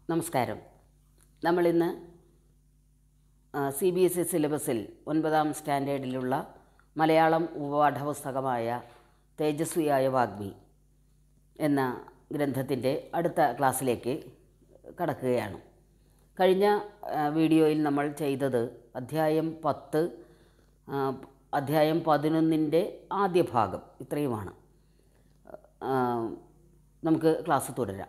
നമസ്കാരം നമ്മളിന്ന് C B S E സിലബസിൽ ഒൻപതാം സ്റ്റാൻഡേർഡിലുള്ള മലയാളം ഉപപാഠപുസ്തകമായ തേജസ്വിയായ വാഗ്മി എന്ന ഗ്രന്ഥത്തിൻ്റെ അടുത്ത ക്ലാസ്സിലേക്ക് കടക്കുകയാണ് കഴിഞ്ഞ ആ, വീഡിയോയിൽ നമ്മൾ ചെയ്തത് അധ്യായം പത്ത് ആ, അധ്യായം പതിനൊന്നിൻ്റെ ആദ്യ ഭാഗം ഇത്രയുമാണ് ആ, നമുക്ക് ക്ലാസ് തുടരാം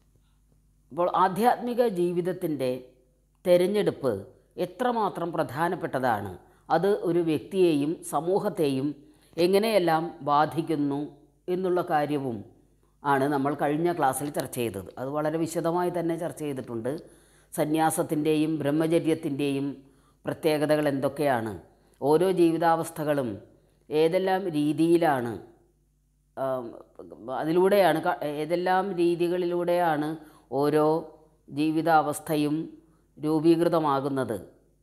അപ്പോൾ ആധ്യാത്മിക ജീവിതത്തിൻ്റെ തിരഞ്ഞെടുപ്പ് എത്രമാത്രം പ്രധാനപ്പെട്ടതാണ് അത് ഒരു വ്യക്തിയെയും സമൂഹത്തെയും എങ്ങനെയെല്ലാം ബാധിക്കുന്നു എന്നുള്ള കാര്യവും ആണ് നമ്മൾ കഴിഞ്ഞ ക്ലാസ്സിൽ ചർച്ച ചെയ്തത് അത് വളരെ വിശദമായി തന്നെ ചർച്ച ചെയ്തിട്ടുണ്ട് സന്യാസത്തിൻ്റെയും ബ്രഹ്മചര്യത്തിൻ്റെയും പ്രത്യേകതകൾ എന്തൊക്കെയാണ് ഓരോ ജീവിതാവസ്ഥകളും ഏതെല്ലാം രീതിയിലാണ് ആം, അതിലൂടെയാണ് ക- ഏതെല്ലാം രീതികളിലൂടെയാണ് ഓരോ ജീവിതാവസ്ഥയും രൂപീകൃതമാകുന്നത്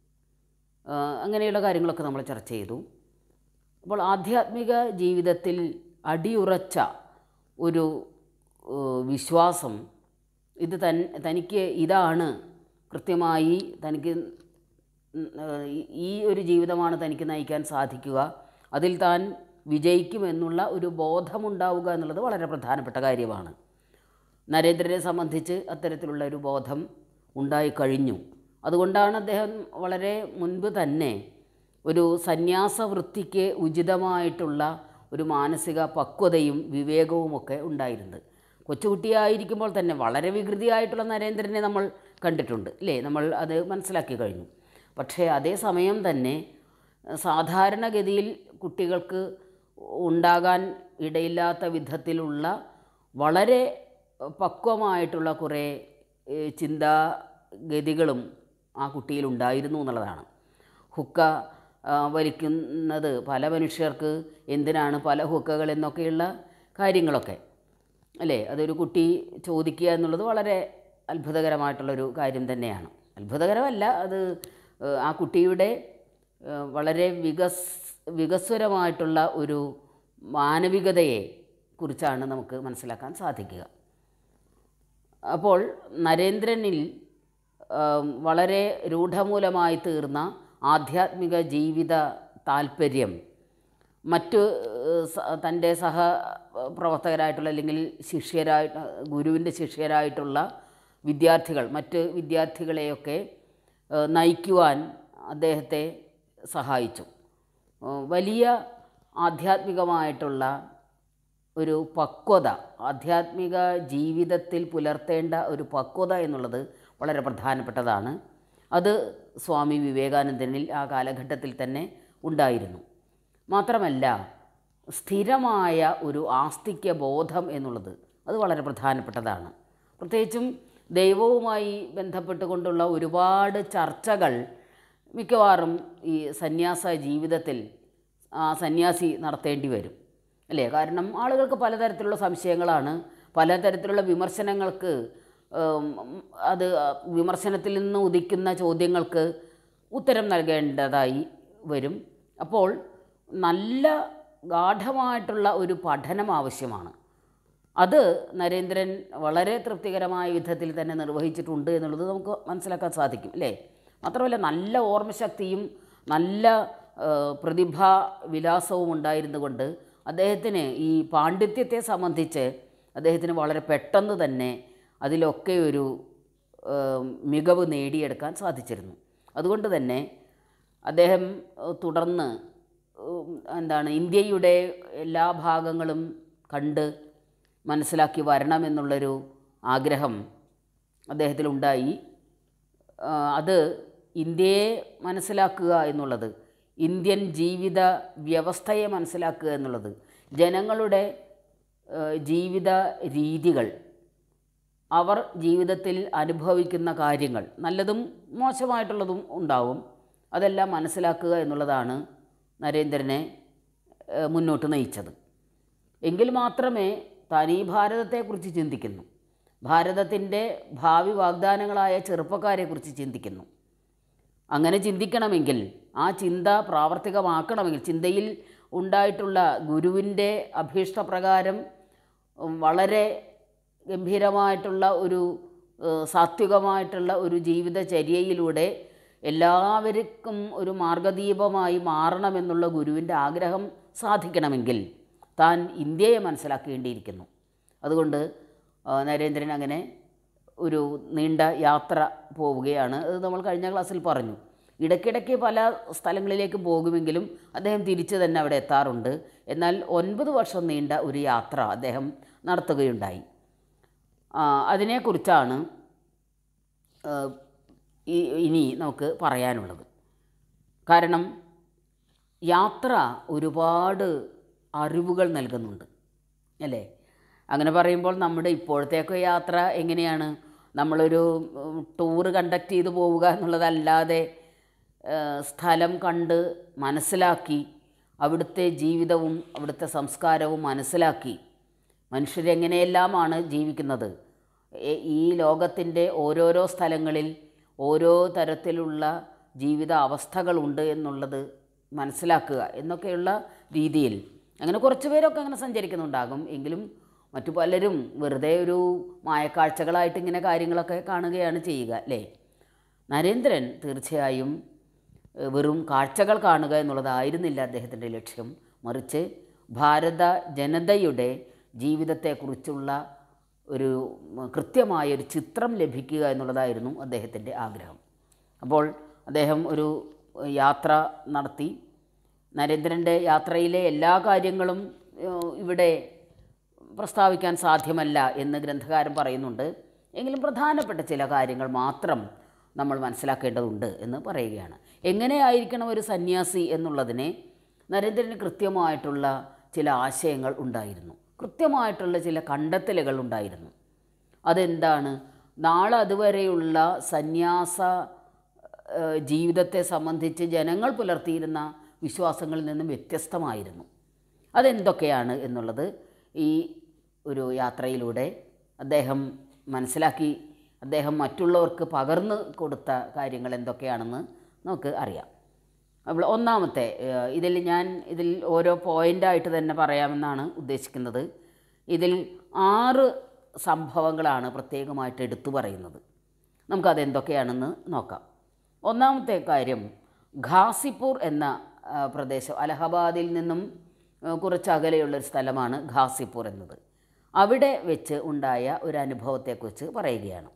ആ, അങ്ങനെയുള്ള കാര്യങ്ങളൊക്കെ നമ്മൾ ചർച്ച ചെയ്തു അപ്പോൾ ആധ്യാത്മിക ജീവിതത്തിൽ അടിയുറച്ച ഒരു ഏഹ്, വിശ്വാസം ഇത് തൻ തനിക്ക് ഇതാണ് കൃത്യമായി തനിക്ക് ഉം, ഏഹ്, ഈ- ഈ ഒരു ജീവിതമാണ് തനിക്ക് നയിക്കാൻ സാധിക്കുക അതിൽ താൻ വിജയിക്കുമെന്നുള്ള ഒരു ബോധമുണ്ടാവുക എന്നുള്ളത് വളരെ പ്രധാനപ്പെട്ട കാര്യമാണ് നരേന്ദ്രനെ സംബന്ധിച്ച് അത്തരത്തിലുള്ള ഒരു ബോധം ഉണ്ടായിക്കഴിഞ്ഞു അതുകൊണ്ടാണ് അദ്ദേഹം വളരെ മുൻപ് തന്നെ ഒരു സന്യാസ വൃത്തിക്ക് ഉചിതമായിട്ടുള്ള ഒരു മാനസിക പക്വതയും വിവേകവുമൊക്കെ ഉണ്ടായിരുന്നത് കൊച്ചുകുട്ടിയായിരിക്കുമ്പോൾ തന്നെ വളരെ വികൃതിയായിട്ടുള്ള നരേന്ദ്രനെ നമ്മൾ കണ്ടിട്ടുണ്ട് അല്ലേ നമ്മൾ അത് മനസ്സിലാക്കി കഴിഞ്ഞു പക്ഷേ അതേസമയം തന്നെ സാധാരണഗതിയിൽ കുട്ടികൾക്ക് ഉണ്ടാകാൻ ഇടയില്ലാത്ത വിധത്തിലുള്ള വളരെ പക്വമായിട്ടുള്ള കുറേ ഏഹ്, ചിന്താഗതികളും ആ കുട്ടിയിൽ ഉണ്ടായിരുന്നു എന്നുള്ളതാണ് ഹുക്ക ആ, വലിക്കുന്നത് പല മനുഷ്യർക്ക് എന്തിനാണ് പല ഹുക്കകൾ എന്നൊക്കെയുള്ള കാര്യങ്ങളൊക്കെ അല്ലേ അതൊരു കുട്ടി ചോദിക്കുക എന്നുള്ളത് വളരെ അത്ഭുതകരമായിട്ടുള്ളൊരു കാര്യം തന്നെയാണ് അത്ഭുതകരമല്ല അത് ഏഹ്, ആ കുട്ടിയുടെ ഏഹ്, വളരെ വികസ് വികസ്വരമായിട്ടുള്ള ഒരു മാനവികതയെ കുറിച്ചാണ് നമുക്ക് മനസ്സിലാക്കാൻ സാധിക്കുക അപ്പോൾ നരേന്ദ്രനിൽ ആം, വളരെ രൂഢമൂലമായി തീർന്ന ആധ്യാത്മിക ജീവിത താല്പര്യം മറ്റ് ഏഹ്, സ- തൻ്റെ സഹ പ്രവർത്തകരായിട്ടുള്ള അല്ലെങ്കിൽ ശിഷ്യരായിട്ട് ഗുരുവിൻ്റെ ശിഷ്യരായിട്ടുള്ള വിദ്യാർത്ഥികൾ മറ്റ് വിദ്യാർത്ഥികളെയൊക്കെ ഏഹ്, നയിക്കുവാൻ അദ്ദേഹത്തെ സഹായിച്ചു ഏഹ്, വലിയ ആധ്യാത്മികമായിട്ടുള്ള ഒരു പക്വത ആധ്യാത്മിക ജീവിതത്തിൽ പുലർത്തേണ്ട ഒരു പക്വത എന്നുള്ളത് വളരെ പ്രധാനപ്പെട്ടതാണ് അത് സ്വാമി വിവേകാനന്ദനിൽ ആ കാലഘട്ടത്തിൽ തന്നെ ഉണ്ടായിരുന്നു മാത്രമല്ല സ്ഥിരമായ ഒരു ആസ്തിക്യ ബോധം എന്നുള്ളത് അത് വളരെ പ്രധാനപ്പെട്ടതാണ് പ്രത്യേകിച്ചും ദൈവവുമായി ബന്ധപ്പെട്ടുകൊണ്ടുള്ള ഒരുപാട് ചർച്ചകൾ മിക്കവാറും ഈ സന്യാസ ജീവിതത്തിൽ ആ സന്യാസി നടത്തേണ്ടി വരും അല്ലേ കാരണം ആളുകൾക്ക് പലതരത്തിലുള്ള സംശയങ്ങളാണ് പലതരത്തിലുള്ള വിമർശനങ്ങൾക്ക് ഉം, അത് വിമർശനത്തിൽ നിന്ന് ഉദിക്കുന്ന ചോദ്യങ്ങൾക്ക് ഉത്തരം നൽകേണ്ടതായി വരും അപ്പോൾ നല്ല ഗാഠമായിട്ടുള്ള ഒരു പഠനം ആവശ്യമാണ് അത് നരേന്ദ്രൻ വളരെ തൃപ്തികരമായ വിധത്തിൽ തന്നെ നിർവഹിച്ചിട്ടുണ്ട് എന്നുള്ളത് നമുക്ക് മനസ്സിലാക്കാൻ സാധിക്കും അല്ലേ മാത്രമല്ല നല്ല ഓർമ്മശക്തിയും നല്ല ആ, പ്രതിഭാ വിലാസവും ഉണ്ടായിരുന്നുകൊണ്ട് അദ്ദേഹത്തിന് ഈ പാണ്ഡിത്യത്തെ സംബന്ധിച്ച് അദ്ദേഹത്തിന് വളരെ പെട്ടെന്ന് തന്നെ അതിലൊക്കെ ഒരു ആ, മികവ് നേടിയെടുക്കാൻ സാധിച്ചിരുന്നു അതുകൊണ്ട് തന്നെ അദ്ദേഹം ആ, തുടർന്ന് ഉം, എന്താണ് ഇന്ത്യയുടെ എല്ലാ ഭാഗങ്ങളും കണ്ട് മനസ്സിലാക്കി വരണമെന്നുള്ളൊരു ആഗ്രഹം അദ്ദേഹത്തിലുണ്ടായി ആ, അത് ഇന്ത്യയെ മനസ്സിലാക്കുക എന്നുള്ളത് ഇന്ത്യൻ ജീവിത വ്യവസ്ഥയെ മനസ്സിലാക്കുക എന്നുള്ളത് ജനങ്ങളുടെ ആ, ജീവിത രീതികൾ അവർ ജീവിതത്തിൽ അനുഭവിക്കുന്ന കാര്യങ്ങൾ നല്ലതും മോശമായിട്ടുള്ളതും ഉണ്ടാവും അതെല്ലാം മനസ്സിലാക്കുക എന്നുള്ളതാണ് നരേന്ദ്രനെ ആ, മുന്നോട്ട് നയിച്ചത് എങ്കിൽ മാത്രമേ താൻ ഈ ഭാരതത്തെക്കുറിച്ച് ചിന്തിക്കുന്നു ഭാരതത്തിൻ്റെ ഭാവി വാഗ്ദാനങ്ങളായ ചെറുപ്പക്കാരെക്കുറിച്ച് ചിന്തിക്കുന്നു അങ്ങനെ ചിന്തിക്കണമെങ്കിൽ ആ ചിന്ത പ്രാവർത്തികമാക്കണമെങ്കിൽ ചിന്തയിൽ ഉണ്ടായിട്ടുള്ള ഗുരുവിൻ്റെ അഭീഷ്ടപ്രകാരം ഉം, വളരെ ഗംഭീരമായിട്ടുള്ള ഒരു ഏഹ്, സാത്വികമായിട്ടുള്ള ഒരു ജീവിതചര്യയിലൂടെ എല്ലാവർക്കും ഒരു മാർഗദീപമായി മാറണമെന്നുള്ള ഗുരുവിൻ്റെ ആഗ്രഹം സാധിക്കണമെങ്കിൽ താൻ ഇന്ത്യയെ മനസ്സിലാക്കേണ്ടിയിരിക്കുന്നു അതുകൊണ്ട് ആ, നരേന്ദ്രൻ അങ്ങനെ ഒരു നീണ്ട യാത്ര പോവുകയാണ് അത് നമ്മൾ കഴിഞ്ഞ ക്ലാസ്സിൽ പറഞ്ഞു ഇടയ്ക്കിടയ്ക്ക് പല സ്ഥലങ്ങളിലേക്ക് പോകുമെങ്കിലും അദ്ദേഹം തിരിച്ച് തന്നെ അവിടെ എത്താറുണ്ട് എന്നാൽ ഒൻപത് വർഷം നീണ്ട ഒരു യാത്ര അദ്ദേഹം നടത്തുകയുണ്ടായി ആ, അതിനെക്കുറിച്ചാണ് ആ, ഈ- ഇനി നമുക്ക് പറയാനുള്ളത് കാരണം യാത്ര ഒരുപാട് അറിവുകൾ നൽകുന്നുണ്ട് അല്ലേ അങ്ങനെ പറയുമ്പോൾ നമ്മുടെ ഇപ്പോഴത്തേക്ക് യാത്ര എങ്ങനെയാണ് നമ്മളൊരു ഉം, ടൂറ് കണ്ടക്ട് ചെയ്ത് പോവുക എന്നുള്ളതല്ലാതെ ആ, സ്ഥലം കണ്ട് മനസ്സിലാക്കി അവിടുത്തെ ജീവിതവും അവിടുത്തെ സംസ്കാരവും മനസ്സിലാക്കി മനുഷ്യരെങ്ങനെയെല്ലാമാണ് ജീവിക്കുന്നത് എ- ഈ ലോകത്തിൻ്റെ ഓരോരോ സ്ഥലങ്ങളിൽ ഓരോ തരത്തിലുള്ള ജീവിത അവസ്ഥകളുണ്ട് എന്നുള്ളത് മനസ്സിലാക്കുക എന്നൊക്കെയുള്ള രീതിയിൽ അങ്ങനെ കുറച്ച് പേരൊക്കെ അങ്ങനെ സഞ്ചരിക്കുന്നുണ്ടാകും എങ്കിലും മറ്റു പലരും വെറുതെ ഒരു മായക്കാഴ്ചകളായിട്ട് ഇങ്ങനെ കാര്യങ്ങളൊക്കെ കാണുകയാണ് ചെയ്യുക അല്ലേ നരേന്ദ്രൻ തീർച്ചയായും ഏഹ്, വെറും കാഴ്ചകൾ കാണുക എന്നുള്ളതായിരുന്നില്ല അദ്ദേഹത്തിൻ്റെ ലക്ഷ്യം മറിച്ച് ഭാരത ജനതയുടെ ജീവിതത്തെക്കുറിച്ചുള്ള ഒരു ഉം, കൃത്യമായ ഒരു ചിത്രം ലഭിക്കുക എന്നുള്ളതായിരുന്നു അദ്ദേഹത്തിൻ്റെ ആഗ്രഹം അപ്പോൾ അദ്ദേഹം ഒരു ഏഹ്, യാത്ര നടത്തി നരേന്ദ്രൻ്റെ യാത്രയിലെ എല്ലാ കാര്യങ്ങളും ഏഹ്, ഇവിടെ പ്രസ്താവിക്കാൻ സാധ്യമല്ല എന്ന് ഗ്രന്ഥകാരൻ പറയുന്നുണ്ട് എങ്കിലും പ്രധാനപ്പെട്ട ചില കാര്യങ്ങൾ മാത്രം നമ്മൾ മനസ്സിലാക്കേണ്ടതുണ്ട് എന്ന് പറയുകയാണ് എങ്ങനെയായിരിക്കണം ഒരു സന്യാസി എന്നുള്ളതിനെ നരേന്ദ്രന് കൃത്യമായിട്ടുള്ള ചില ആശയങ്ങൾ ഉണ്ടായിരുന്നു കൃത്യമായിട്ടുള്ള ചില കണ്ടെത്തലുകൾ ഉണ്ടായിരുന്നു അതെന്താണ് നാളെ അതുവരെയുള്ള സന്യാസ ഏഹ്, ജീവിതത്തെ സംബന്ധിച്ച് ജനങ്ങൾ പുലർത്തിയിരുന്ന വിശ്വാസങ്ങളിൽ നിന്നും വ്യത്യസ്തമായിരുന്നു അതെന്തൊക്കെയാണ് എന്നുള്ളത് ഈ ഒരു യാത്രയിലൂടെ അദ്ദേഹം മനസ്സിലാക്കി അദ്ദേഹം മറ്റുള്ളവർക്ക് പകർന്നു കൊടുത്ത കാര്യങ്ങൾ എന്തൊക്കെയാണെന്ന് നമുക്ക് അറിയാം അപ്പോൾ ഒന്നാമത്തെ ഏഹ്, ഇതിൽ ഞാൻ ഇതിൽ ഓരോ പോയിൻ്റായിട്ട് തന്നെ പറയാമെന്നാണ് ഉദ്ദേശിക്കുന്നത് ഇതിൽ ആറ് സംഭവങ്ങളാണ് പ്രത്യേകമായിട്ട് എടുത്തു പറയുന്നത് നമുക്കത് എന്തൊക്കെയാണെന്ന് നോക്കാം ഒന്നാമത്തെ കാര്യം ഘാസിപ്പൂർ എന്ന ആ, പ്രദേശം അലഹബാദിൽ നിന്നും ആ, കുറച്ച് അകലെയുള്ളൊരു സ്ഥലമാണ് ഘാസിപ്പൂർ എന്നത് അവിടെ വെച്ച് ഉണ്ടായ ഒരു അനുഭവത്തെക്കുറിച്ച് പറയുകയാണ്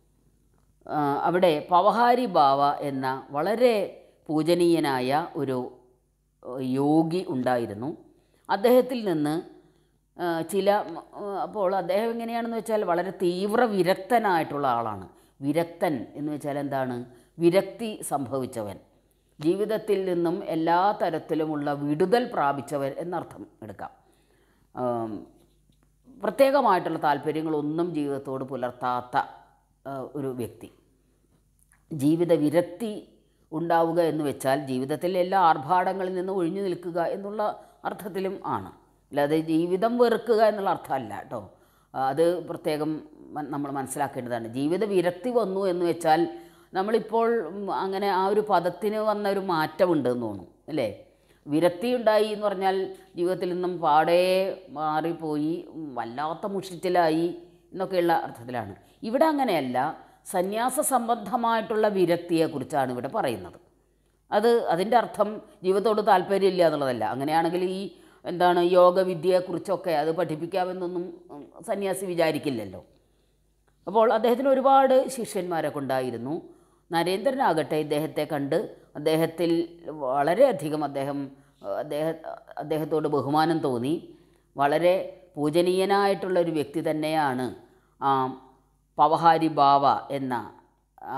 ആ, അവിടെ പവഹാരി ബാവ എന്ന വളരെ പൂജനീയനായ ഒരു ഏഹ്, യോഗി ഉണ്ടായിരുന്നു അദ്ദേഹത്തിൽ നിന്ന് ആ, ചില മ, ആ, അപ്പോൾ അദ്ദേഹം എങ്ങനെയാണെന്ന് വെച്ചാൽ വളരെ തീവ്ര വിരക്തനായിട്ടുള്ള ആളാണ് വിരക്തൻ എന്ന് വെച്ചാൽ എന്താണ് വിരക്തി സംഭവിച്ചവൻ ജീവിതത്തിൽ നിന്നും എല്ലാ തരത്തിലുമുള്ള വിടുതൽ പ്രാപിച്ചവൻ എന്നർത്ഥം എടുക്കാം ആം, പ്രത്യേകമായിട്ടുള്ള താല്പര്യങ്ങളൊന്നും ജീവിതത്തോട് പുലർത്താത്ത ആ, ഒരു വ്യക്തി ജീവിത വിരക്തി ഉണ്ടാവുക എന്ന് വെച്ചാൽ ജീവിതത്തിലെ എല്ലാ ആർഭാടങ്ങളിൽ നിന്ന് ഒഴിഞ്ഞു നിൽക്കുക എന്നുള്ള അർത്ഥത്തിലും ആണ് അല്ലാതെ ജീവിതം വെറുക്കുക എന്നുള്ള അർത്ഥമല്ല കേട്ടോ അത് പ്രത്യേകം മ- നമ്മൾ മനസ്സിലാക്കേണ്ടതാണ് ജീവിത വിരക്തി വന്നു എന്ന് വെച്ചാൽ നമ്മളിപ്പോൾ ഉം, അങ്ങനെ ആ ഒരു പദത്തിന് വന്ന ഒരു മാറ്റമുണ്ട് എന്ന് തോന്നുന്നു അല്ലേ വിരക്തി ഉണ്ടായി എന്ന് പറഞ്ഞാൽ ജീവിതത്തിൽ നിന്നും പാടെ മാറിപ്പോയി ഉം, വല്ലാത്ത മുഷിച്ചിലായി എന്നൊക്കെയുള്ള അർത്ഥത്തിലാണ് ഇവിടെ അങ്ങനെയല്ല സന്യാസ സംബന്ധമായിട്ടുള്ള വിരക്തിയെക്കുറിച്ചാണ് ഇവിടെ പറയുന്നത് അത് അതിൻ്റെ അർത്ഥം ജീവിതത്തോട് താല്പര്യമില്ല എന്നുള്ളതല്ല അങ്ങനെയാണെങ്കിൽ ഈ എന്താണ് യോഗവിദ്യയെക്കുറിച്ചൊക്കെ അത് പഠിപ്പിക്കാമെന്നൊന്നും ഉം, സന്യാസി വിചാരിക്കില്ലല്ലോ അപ്പോൾ അദ്ദേഹത്തിന് ഒരുപാട് ശിഷ്യന്മാരൊക്കെ ഉണ്ടായിരുന്നു നരേന്ദ്രനാകട്ടെ ഇദ്ദേഹത്തെ കണ്ട് അദ്ദേഹത്തിൽ വളരെയധികം അദ്ദേഹം ഏഹ്, അദ്ദേഹ അദ്ദേഹത്തോട് ബഹുമാനം തോന്നി വളരെ പൂജനീയനായിട്ടുള്ള ഒരു വ്യക്തി തന്നെയാണ് ആ, പവഹാരി ബാവ എന്ന ആ,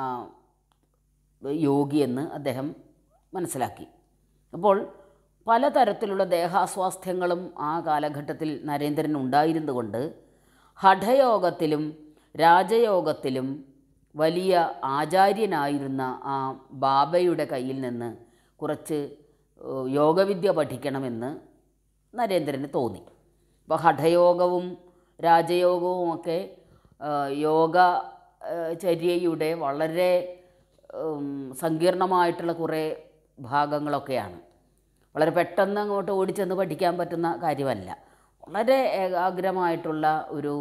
യോഗിയെന്ന് അദ്ദേഹം മനസ്സിലാക്കി അപ്പോൾ പലതരത്തിലുള്ള ദേഹാസ്വാസ്ഥ്യങ്ങളും ആ കാലഘട്ടത്തിൽ നരേന്ദ്രൻ ഉണ്ടായിരുന്നുകൊണ്ട് ഹഠയോഗത്തിലും രാജയോഗത്തിലും വലിയ ആചാര്യനായിരുന്ന ആ ബാബയുടെ കയ്യിൽ നിന്ന് കുറച്ച് ഏഹ്, യോഗവിദ്യ പഠിക്കണമെന്ന് നരേന്ദ്രന് തോന്നി അപ്പോൾ ഹഠയോഗവും രാജയോഗവുമൊക്കെ ഏഹ്, യോഗ ഏഹ്, ചര്യയുടെ വളരെ ഉം, സങ്കീർണമായിട്ടുള്ള കുറേ ഭാഗങ്ങളൊക്കെയാണ് വളരെ പെട്ടെന്ന് അങ്ങോട്ട് ഓടിച്ചെന്ന് പഠിക്കാൻ പറ്റുന്ന കാര്യമല്ല വളരെ ഏകാഗ്രമായിട്ടുള്ള ഒരു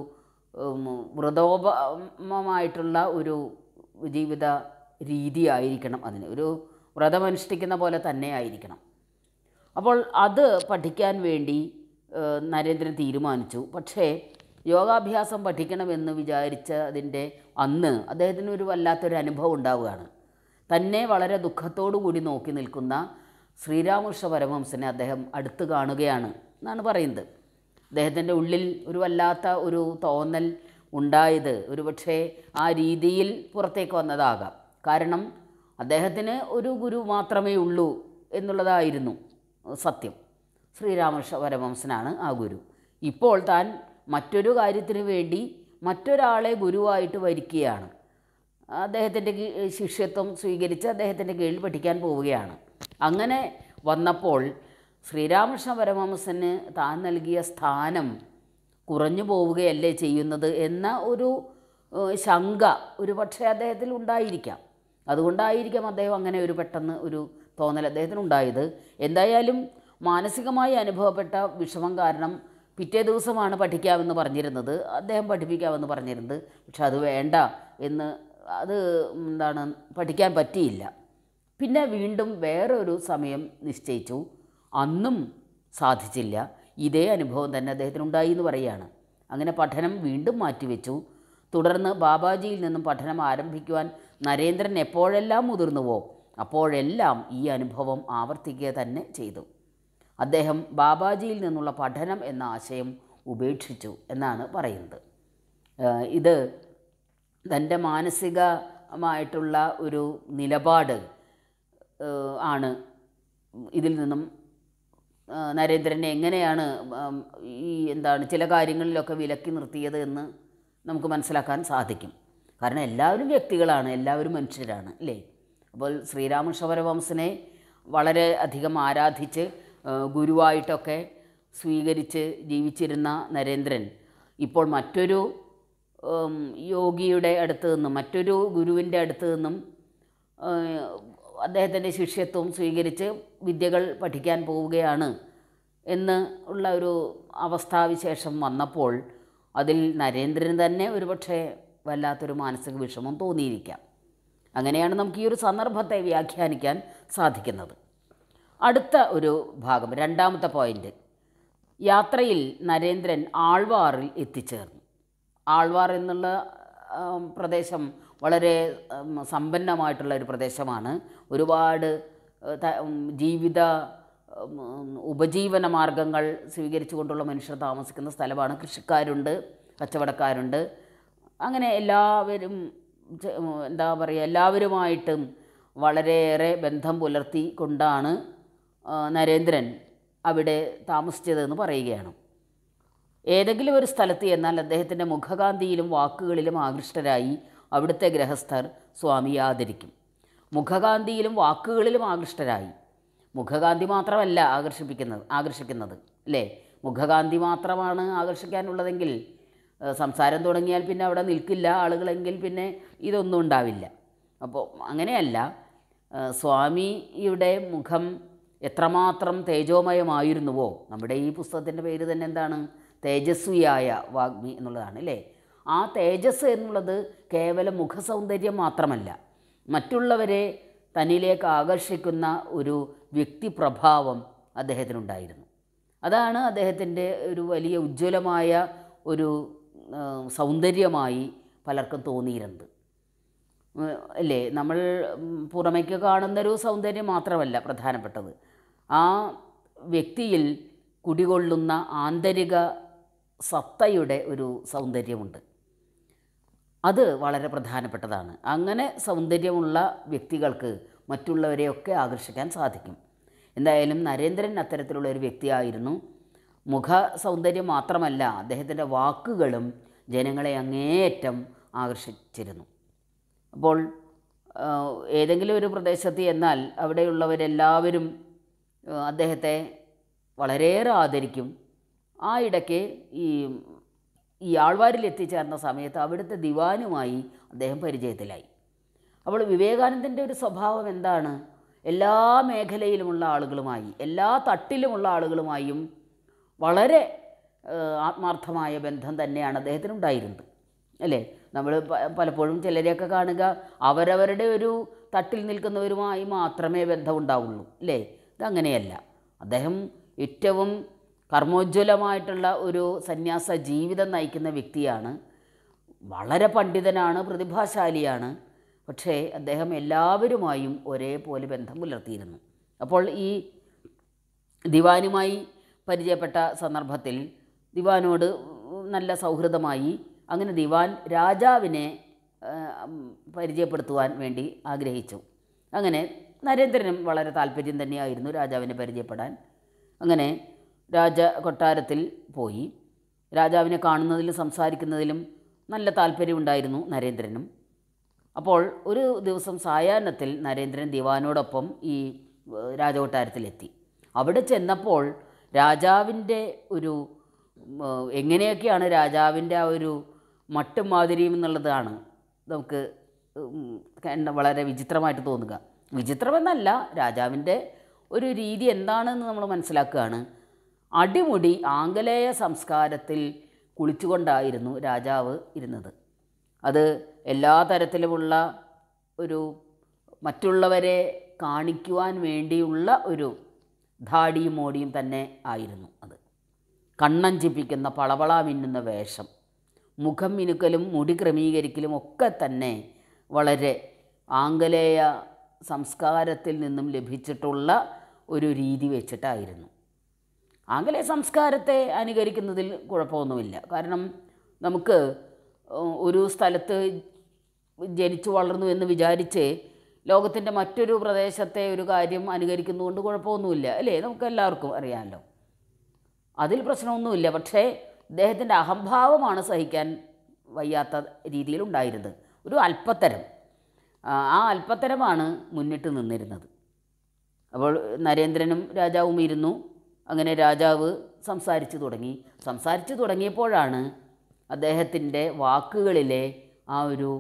ഉം, വ്രതോപമമായിട്ടുള്ള ഒരു ജീവിത രീതി ആയിരിക്കണം അതിന് ഒരു വ്രതമനുഷ്ഠിക്കുന്ന പോലെ തന്നെ ആയിരിക്കണം അപ്പോൾ അത് പഠിക്കാൻ വേണ്ടി ഏഹ്, നരേന്ദ്രൻ തീരുമാനിച്ചു പക്ഷേ യോഗാഭ്യാസം പഠിക്കണമെന്ന് വിചാരിച്ചതിൻ്റെ അന്ന് അദ്ദേഹത്തിന് ഒരു വല്ലാത്തൊരു അനുഭവം ഉണ്ടാവുകയാണ് തന്നെ വളരെ ദുഃഖത്തോടു കൂടി നോക്കി നിൽക്കുന്ന ശ്രീരാമകൃഷ്ണ പരമഹംസനെ അദ്ദേഹം അടുത്ത് കാണുകയാണ് എന്നാണ് പറയുന്നത് അദ്ദേഹത്തിൻ്റെ ഉള്ളിൽ ഒരു വല്ലാത്ത ഒരു തോന്നൽ ഉണ്ടായത് ഒരുപക്ഷെ ആ രീതിയിൽ പുറത്തേക്ക് വന്നതാകാം കാരണം അദ്ദേഹത്തിന് ഒരു ഗുരു മാത്രമേ ഉള്ളൂ എന്നുള്ളതായിരുന്നു സത്യം ശ്രീരാമകൃഷ്ണ പരമഹംസനാണ് ആ ഗുരു ഇപ്പോൾ താൻ മറ്റൊരു കാര്യത്തിന് വേണ്ടി മറ്റൊരാളെ ഗുരുവായിട്ട് വരിക്കുകയാണ് അദ്ദേഹത്തിൻ്റെ കീ- ശിഷ്യത്വം സ്വീകരിച്ച് അദ്ദേഹത്തിൻ്റെ കീഴിൽ പഠിക്കാൻ പോവുകയാണ് അങ്ങനെ വന്നപ്പോൾ ശ്രീരാമകൃഷ്ണ പരമഹംസന് താൻ നൽകിയ സ്ഥാനം കുറഞ്ഞു പോവുകയല്ലേ ചെയ്യുന്നത് എന്ന ഒരു ഏഹ്, ശങ്ക ഒരു പക്ഷേ അദ്ദേഹത്തിൽ ഉണ്ടായിരിക്കാം അതുകൊണ്ടായിരിക്കാം അദ്ദേഹം അങ്ങനെ ഒരു പെട്ടെന്ന് ഒരു തോന്നൽ അദ്ദേഹത്തിന് ഉണ്ടായത് എന്തായാലും മാനസികമായി അനുഭവപ്പെട്ട വിഷമം കാരണം പിറ്റേ ദിവസമാണ് പഠിക്കാമെന്ന് പറഞ്ഞിരുന്നത് അദ്ദേഹം പഠിപ്പിക്കാമെന്ന് പറഞ്ഞിരുന്നത് പക്ഷെ അത് വേണ്ട എന്ന് അത് എന്താണ് പഠിക്കാൻ പറ്റിയില്ല പിന്നെ വീണ്ടും വേറൊരു സമയം നിശ്ചയിച്ചു അന്നും സാധിച്ചില്ല ഇതേ അനുഭവം തന്നെ അദ്ദേഹത്തിന് ഉണ്ടായി എന്ന് പറയുകയാണ് അങ്ങനെ പഠനം വീണ്ടും മാറ്റിവെച്ചു തുടർന്ന് ബാബാജിയിൽ നിന്നും പഠനം ആരംഭിക്കുവാൻ നരേന്ദ്രൻ എപ്പോഴെല്ലാം മുതിർന്നുവോ അപ്പോഴെല്ലാം ഈ അനുഭവം ആവർത്തിക്കുക തന്നെ ചെയ്തു അദ്ദേഹം ബാബാജിയിൽ നിന്നുള്ള പഠനം എന്ന ആശയം ഉപേക്ഷിച്ചു എന്നാണ് പറയുന്നത് ഏഹ് ഇത് തൻ്റെ മാനസികമായിട്ടുള്ള ഒരു നിലപാട് ഏഹ് ആണ് ഇതിൽ നിന്നും ആ, നരേന്ദ്രനെ എങ്ങനെയാണ് ഉം, ഈ എന്താണ് ചില കാര്യങ്ങളിലൊക്കെ വിലക്കി നിർത്തിയത് എന്ന് നമുക്ക് മനസ്സിലാക്കാൻ സാധിക്കും കാരണം എല്ലാവരും വ്യക്തികളാണ് എല്ലാവരും മനുഷ്യരാണ് അല്ലേ അപ്പോൾ ശ്രീരാമകൃഷ്ണ പരമഹംസനെ വളരെ അധികം ആരാധിച്ച് ആ, ഗുരുവായിട്ടൊക്കെ സ്വീകരിച്ച് ജീവിച്ചിരുന്ന നരേന്ദ്രൻ ഇപ്പോൾ മറ്റൊരു ഉം, യോഗിയുടെ അടുത്ത് നിന്നും മറ്റൊരു ഗുരുവിൻ്റെ അടുത്ത് നിന്നും ഏഹ്, അദ്ദേഹത്തിൻ്റെ ശിഷ്യത്വം സ്വീകരിച്ച് വിദ്യകൾ പഠിക്കാൻ പോവുകയാണ് എന്ന് ഉള്ള ഒരു അവസ്ഥാവിശേഷം വന്നപ്പോൾ അതിൽ നരേന്ദ്രന് തന്നെ ഒരുപക്ഷെ വല്ലാത്തൊരു മാനസിക വിഷമം തോന്നിയിരിക്കാം അങ്ങനെയാണ് നമുക്ക് ഈ ഒരു സന്ദർഭത്തെ വ്യാഖ്യാനിക്കാൻ സാധിക്കുന്നത് അടുത്ത ഒരു ഭാഗം രണ്ടാമത്തെ പോയിന്റ് യാത്രയിൽ നരേന്ദ്രൻ ആൾവാറിൽ എത്തിച്ചേർന്നു ആൾവാർ എന്നുള്ള ആം, പ്രദേശം വളരെ ഉം, സമ്പന്നമായിട്ടുള്ള ഒരു പ്രദേശമാണ് ഒരുപാട് ഏഹ്, ത- ഉം, ജീവിത ഉം, ഉപജീവന മാർഗങ്ങൾ സ്വീകരിച്ചുകൊണ്ടുള്ള മനുഷ്യർ താമസിക്കുന്ന സ്ഥലമാണ് കൃഷിക്കാരുണ്ട് കച്ചവടക്കാരുണ്ട് അങ്ങനെ എല്ലാവരും ചെ- ഉം, എന്താ പറയുക എല്ലാവരുമായിട്ടും വളരെയേറെ ബന്ധം പുലർത്തി കൊണ്ടാണ് ആ, നരേന്ദ്രൻ അവിടെ താമസിച്ചതെന്ന് പറയുകയാണ് ഏതെങ്കിലും ഒരു സ്ഥലത്ത് എന്നാൽ അദ്ദേഹത്തിൻ്റെ മുഖകാന്തിയിലും വാക്കുകളിലും ആകൃഷ്ടരായി അവിടുത്തെ ഗൃഹസ്ഥർ സ്വാമിയെ ആദരിക്കും മുഖകാന്തിയിലും വാക്കുകളിലും ആകൃഷ്ടരായി മുഖകാന്തി മാത്രമല്ല ആകർഷിപ്പിക്കുന്നത് ആകർഷിക്കുന്നത് അല്ലേ മുഖകാന്തി മാത്രമാണ് ആകർഷിക്കാനുള്ളതെങ്കിൽ ഏഹ്, സംസാരം തുടങ്ങിയാൽ പിന്നെ അവിടെ നിൽക്കില്ല ആളുകളെങ്കിൽ പിന്നെ ഇതൊന്നും ഉണ്ടാവില്ല അപ്പോൾ അങ്ങനെയല്ല ഏഹ്, സ്വാമിയുടെ മുഖം എത്രമാത്രം തേജോമയമായിരുന്നുവോ നമ്മുടെ ഈ പുസ്തകത്തിൻ്റെ പേര് തന്നെ എന്താണ് തേജസ്വിയായ വാഗ്മി എന്നുള്ളതാണ് അല്ലേ ആ തേജസ് എന്നുള്ളത് കേവലം മുഖസൗന്ദര്യം മാത്രമല്ല മറ്റുള്ളവരെ തന്നിലേക്ക് ആകർഷിക്കുന്ന ഒരു വ്യക്തിപ്രഭാവം അദ്ദേഹത്തിനുണ്ടായിരുന്നു അതാണ് അദ്ദേഹത്തിൻ്റെ ഒരു വലിയ ഉജ്ജ്വലമായ ഒരു ആ, സൗന്ദര്യമായി പലർക്കും തോന്നിയിരുന്നത് ഉം, അല്ലേ നമ്മൾ ഉം, പുറമേക്ക് കാണുന്നൊരു സൗന്ദര്യം മാത്രമല്ല പ്രധാനപ്പെട്ടത് ആ വ്യക്തിയിൽ കുടികൊള്ളുന്ന ആന്തരിക സത്തയുടെ ഒരു സൗന്ദര്യമുണ്ട് അത് വളരെ പ്രധാനപ്പെട്ടതാണ് അങ്ങനെ സൗന്ദര്യമുള്ള വ്യക്തികൾക്ക് മറ്റുള്ളവരെയൊക്കെ ആകർഷിക്കാൻ സാധിക്കും എന്തായാലും നരേന്ദ്രൻ അത്തരത്തിലുള്ള ഒരു വ്യക്തിയായിരുന്നു മുഖ സൗന്ദര്യം മാത്രമല്ല അദ്ദേഹത്തിൻ്റെ വാക്കുകളും ജനങ്ങളെ അങ്ങേയറ്റം ആകർഷിച്ചിരുന്നു അപ്പോൾ ആ, ഏതെങ്കിലും ഒരു പ്രദേശത്ത് എന്നാൽ അവിടെയുള്ളവരെല്ലാവരും ആ, അദ്ദേഹത്തെ വളരെയേറെ ആദരിക്കും ആ ഇടയ്ക്ക് ഈ ഈ ആൾവാരിൽ എത്തിച്ചേർന്ന സമയത്ത് അവിടുത്തെ ദിവാനുമായി അദ്ദേഹം പരിചയത്തിലായി അപ്പോൾ വിവേകാനന്ദൻ്റെ ഒരു സ്വഭാവം എന്താണ് എല്ലാ മേഖലയിലുമുള്ള ആളുകളുമായി എല്ലാ തട്ടിലുമുള്ള ആളുകളുമായും വളരെ ഏഹ്, ആത്മാർത്ഥമായ ബന്ധം തന്നെയാണ് അദ്ദേഹത്തിനുണ്ടായിരുന്നത് അല്ലേ നമ്മൾ പ- പലപ്പോഴും ചിലരെയൊക്കെ കാണുക അവരവരുടെ ഒരു തട്ടിൽ നിൽക്കുന്നവരുമായി മാത്രമേ ബന്ധമുണ്ടാവുള്ളൂ അല്ലേ ഇതങ്ങനെയല്ല അദ്ദേഹം ഏറ്റവും കർമ്മോജ്വലമായിട്ടുള്ള ഒരു സന്യാസ ജീവിതം നയിക്കുന്ന വ്യക്തിയാണ് വളരെ പണ്ഡിതനാണ് പ്രതിഭാശാലിയാണ് പക്ഷേ അദ്ദേഹം എല്ലാവരുമായും ഒരേപോലെ ബന്ധം പുലർത്തിയിരുന്നു അപ്പോൾ ഈ ദിവാനുമായി പരിചയപ്പെട്ട സന്ദർഭത്തിൽ ദിവാനോട് നല്ല സൗഹൃദമായി അങ്ങനെ ദിവാൻ രാജാവിനെ ആ, ഉം, പരിചയപ്പെടുത്തുവാൻ വേണ്ടി ആഗ്രഹിച്ചു അങ്ങനെ നരേന്ദ്രനും വളരെ താല്പര്യം തന്നെയായിരുന്നു രാജാവിനെ പരിചയപ്പെടാൻ അങ്ങനെ രാജ കൊട്ടാരത്തിൽ പോയി രാജാവിനെ കാണുന്നതിലും സംസാരിക്കുന്നതിലും നല്ല താല്പര്യമുണ്ടായിരുന്നു നരേന്ദ്രനും അപ്പോൾ ഒരു ദിവസം സായാഹ്നത്തിൽ നരേന്ദ്രൻ ദിവാനോടൊപ്പം ഈ ഏഹ്, രാജകൊട്ടാരത്തിലെത്തി അവിടെ ചെന്നപ്പോൾ രാജാവിൻ്റെ ഒരു ഉം, ഏഹ്, എങ്ങനെയൊക്കെയാണ് രാജാവിൻ്റെ ആ ഒരു മട്ടും മാതിരിയും എന്നുള്ളതാണ് നമുക്ക് ഉം, കണ്ട- വളരെ വിചിത്രമായിട്ട് തോന്നുക വിചിത്രമെന്നല്ല രാജാവിൻ്റെ ഒരു രീതി എന്താണെന്ന് നമ്മൾ മനസ്സിലാക്കുകയാണ് അടിമുടി ആംഗലേയ സംസ്കാരത്തിൽ കുളിച്ചുകൊണ്ടായിരുന്നു രാജാവ് ഇരുന്നത് അത് എല്ലാ തരത്തിലുമുള്ള ഒരു മറ്റുള്ളവരെ കാണിക്കുവാൻ വേണ്ടിയുള്ള ഒരു ധാടിയും മോടിയും തന്നെ ആയിരുന്നു അത് കണ്ണഞ്ചിപ്പിക്കുന്ന പളവള മിന്നുന്ന വേഷം മുഖം മിനുക്കലും മുടി ക്രമീകരിക്കലും ഒക്കെ തന്നെ വളരെ ആംഗലേയ സംസ്കാരത്തിൽ നിന്നും ലഭിച്ചിട്ടുള്ള ഒരു രീതി വെച്ചിട്ടായിരുന്നു ആംഗലേയ സംസ്കാരത്തെ അനുകരിക്കുന്നതിൽ കുഴപ്പമൊന്നുമില്ല കാരണം നമുക്ക് ഏഹ്, ഒരു സ്ഥലത്ത് ജനിച്ചു വളർന്നു എന്ന് വിചാരിച്ച് ലോകത്തിൻ്റെ മറ്റൊരു പ്രദേശത്തെ ഒരു കാര്യം അനുകരിക്കുന്നതുകൊണ്ട് കുഴപ്പമൊന്നുമില്ല അല്ലേ നമുക്ക് എല്ലാവർക്കും അറിയാമല്ലോ അതിൽ പ്രശ്നമൊന്നുമില്ല പക്ഷേ ഇദ്ദേഹത്തിൻ്റെ അഹംഭാവമാണ് സഹിക്കാൻ വയ്യാത്ത രീതിയിലുണ്ടായിരുന്നത് ഒരു അല്പത്തരം ആ ആ അല്പത്തരമാണ് മുന്നിട്ട് നിന്നിരുന്നത് അപ്പോൾ നരേന്ദ്രനും രാജാവും ഇരുന്നു അങ്ങനെ രാജാവ് സംസാരിച്ചു തുടങ്ങി സംസാരിച്ചു തുടങ്ങിയപ്പോഴാണ് അദ്ദേഹത്തിൻ്റെ വാക്കുകളിലെ ആ ഒരു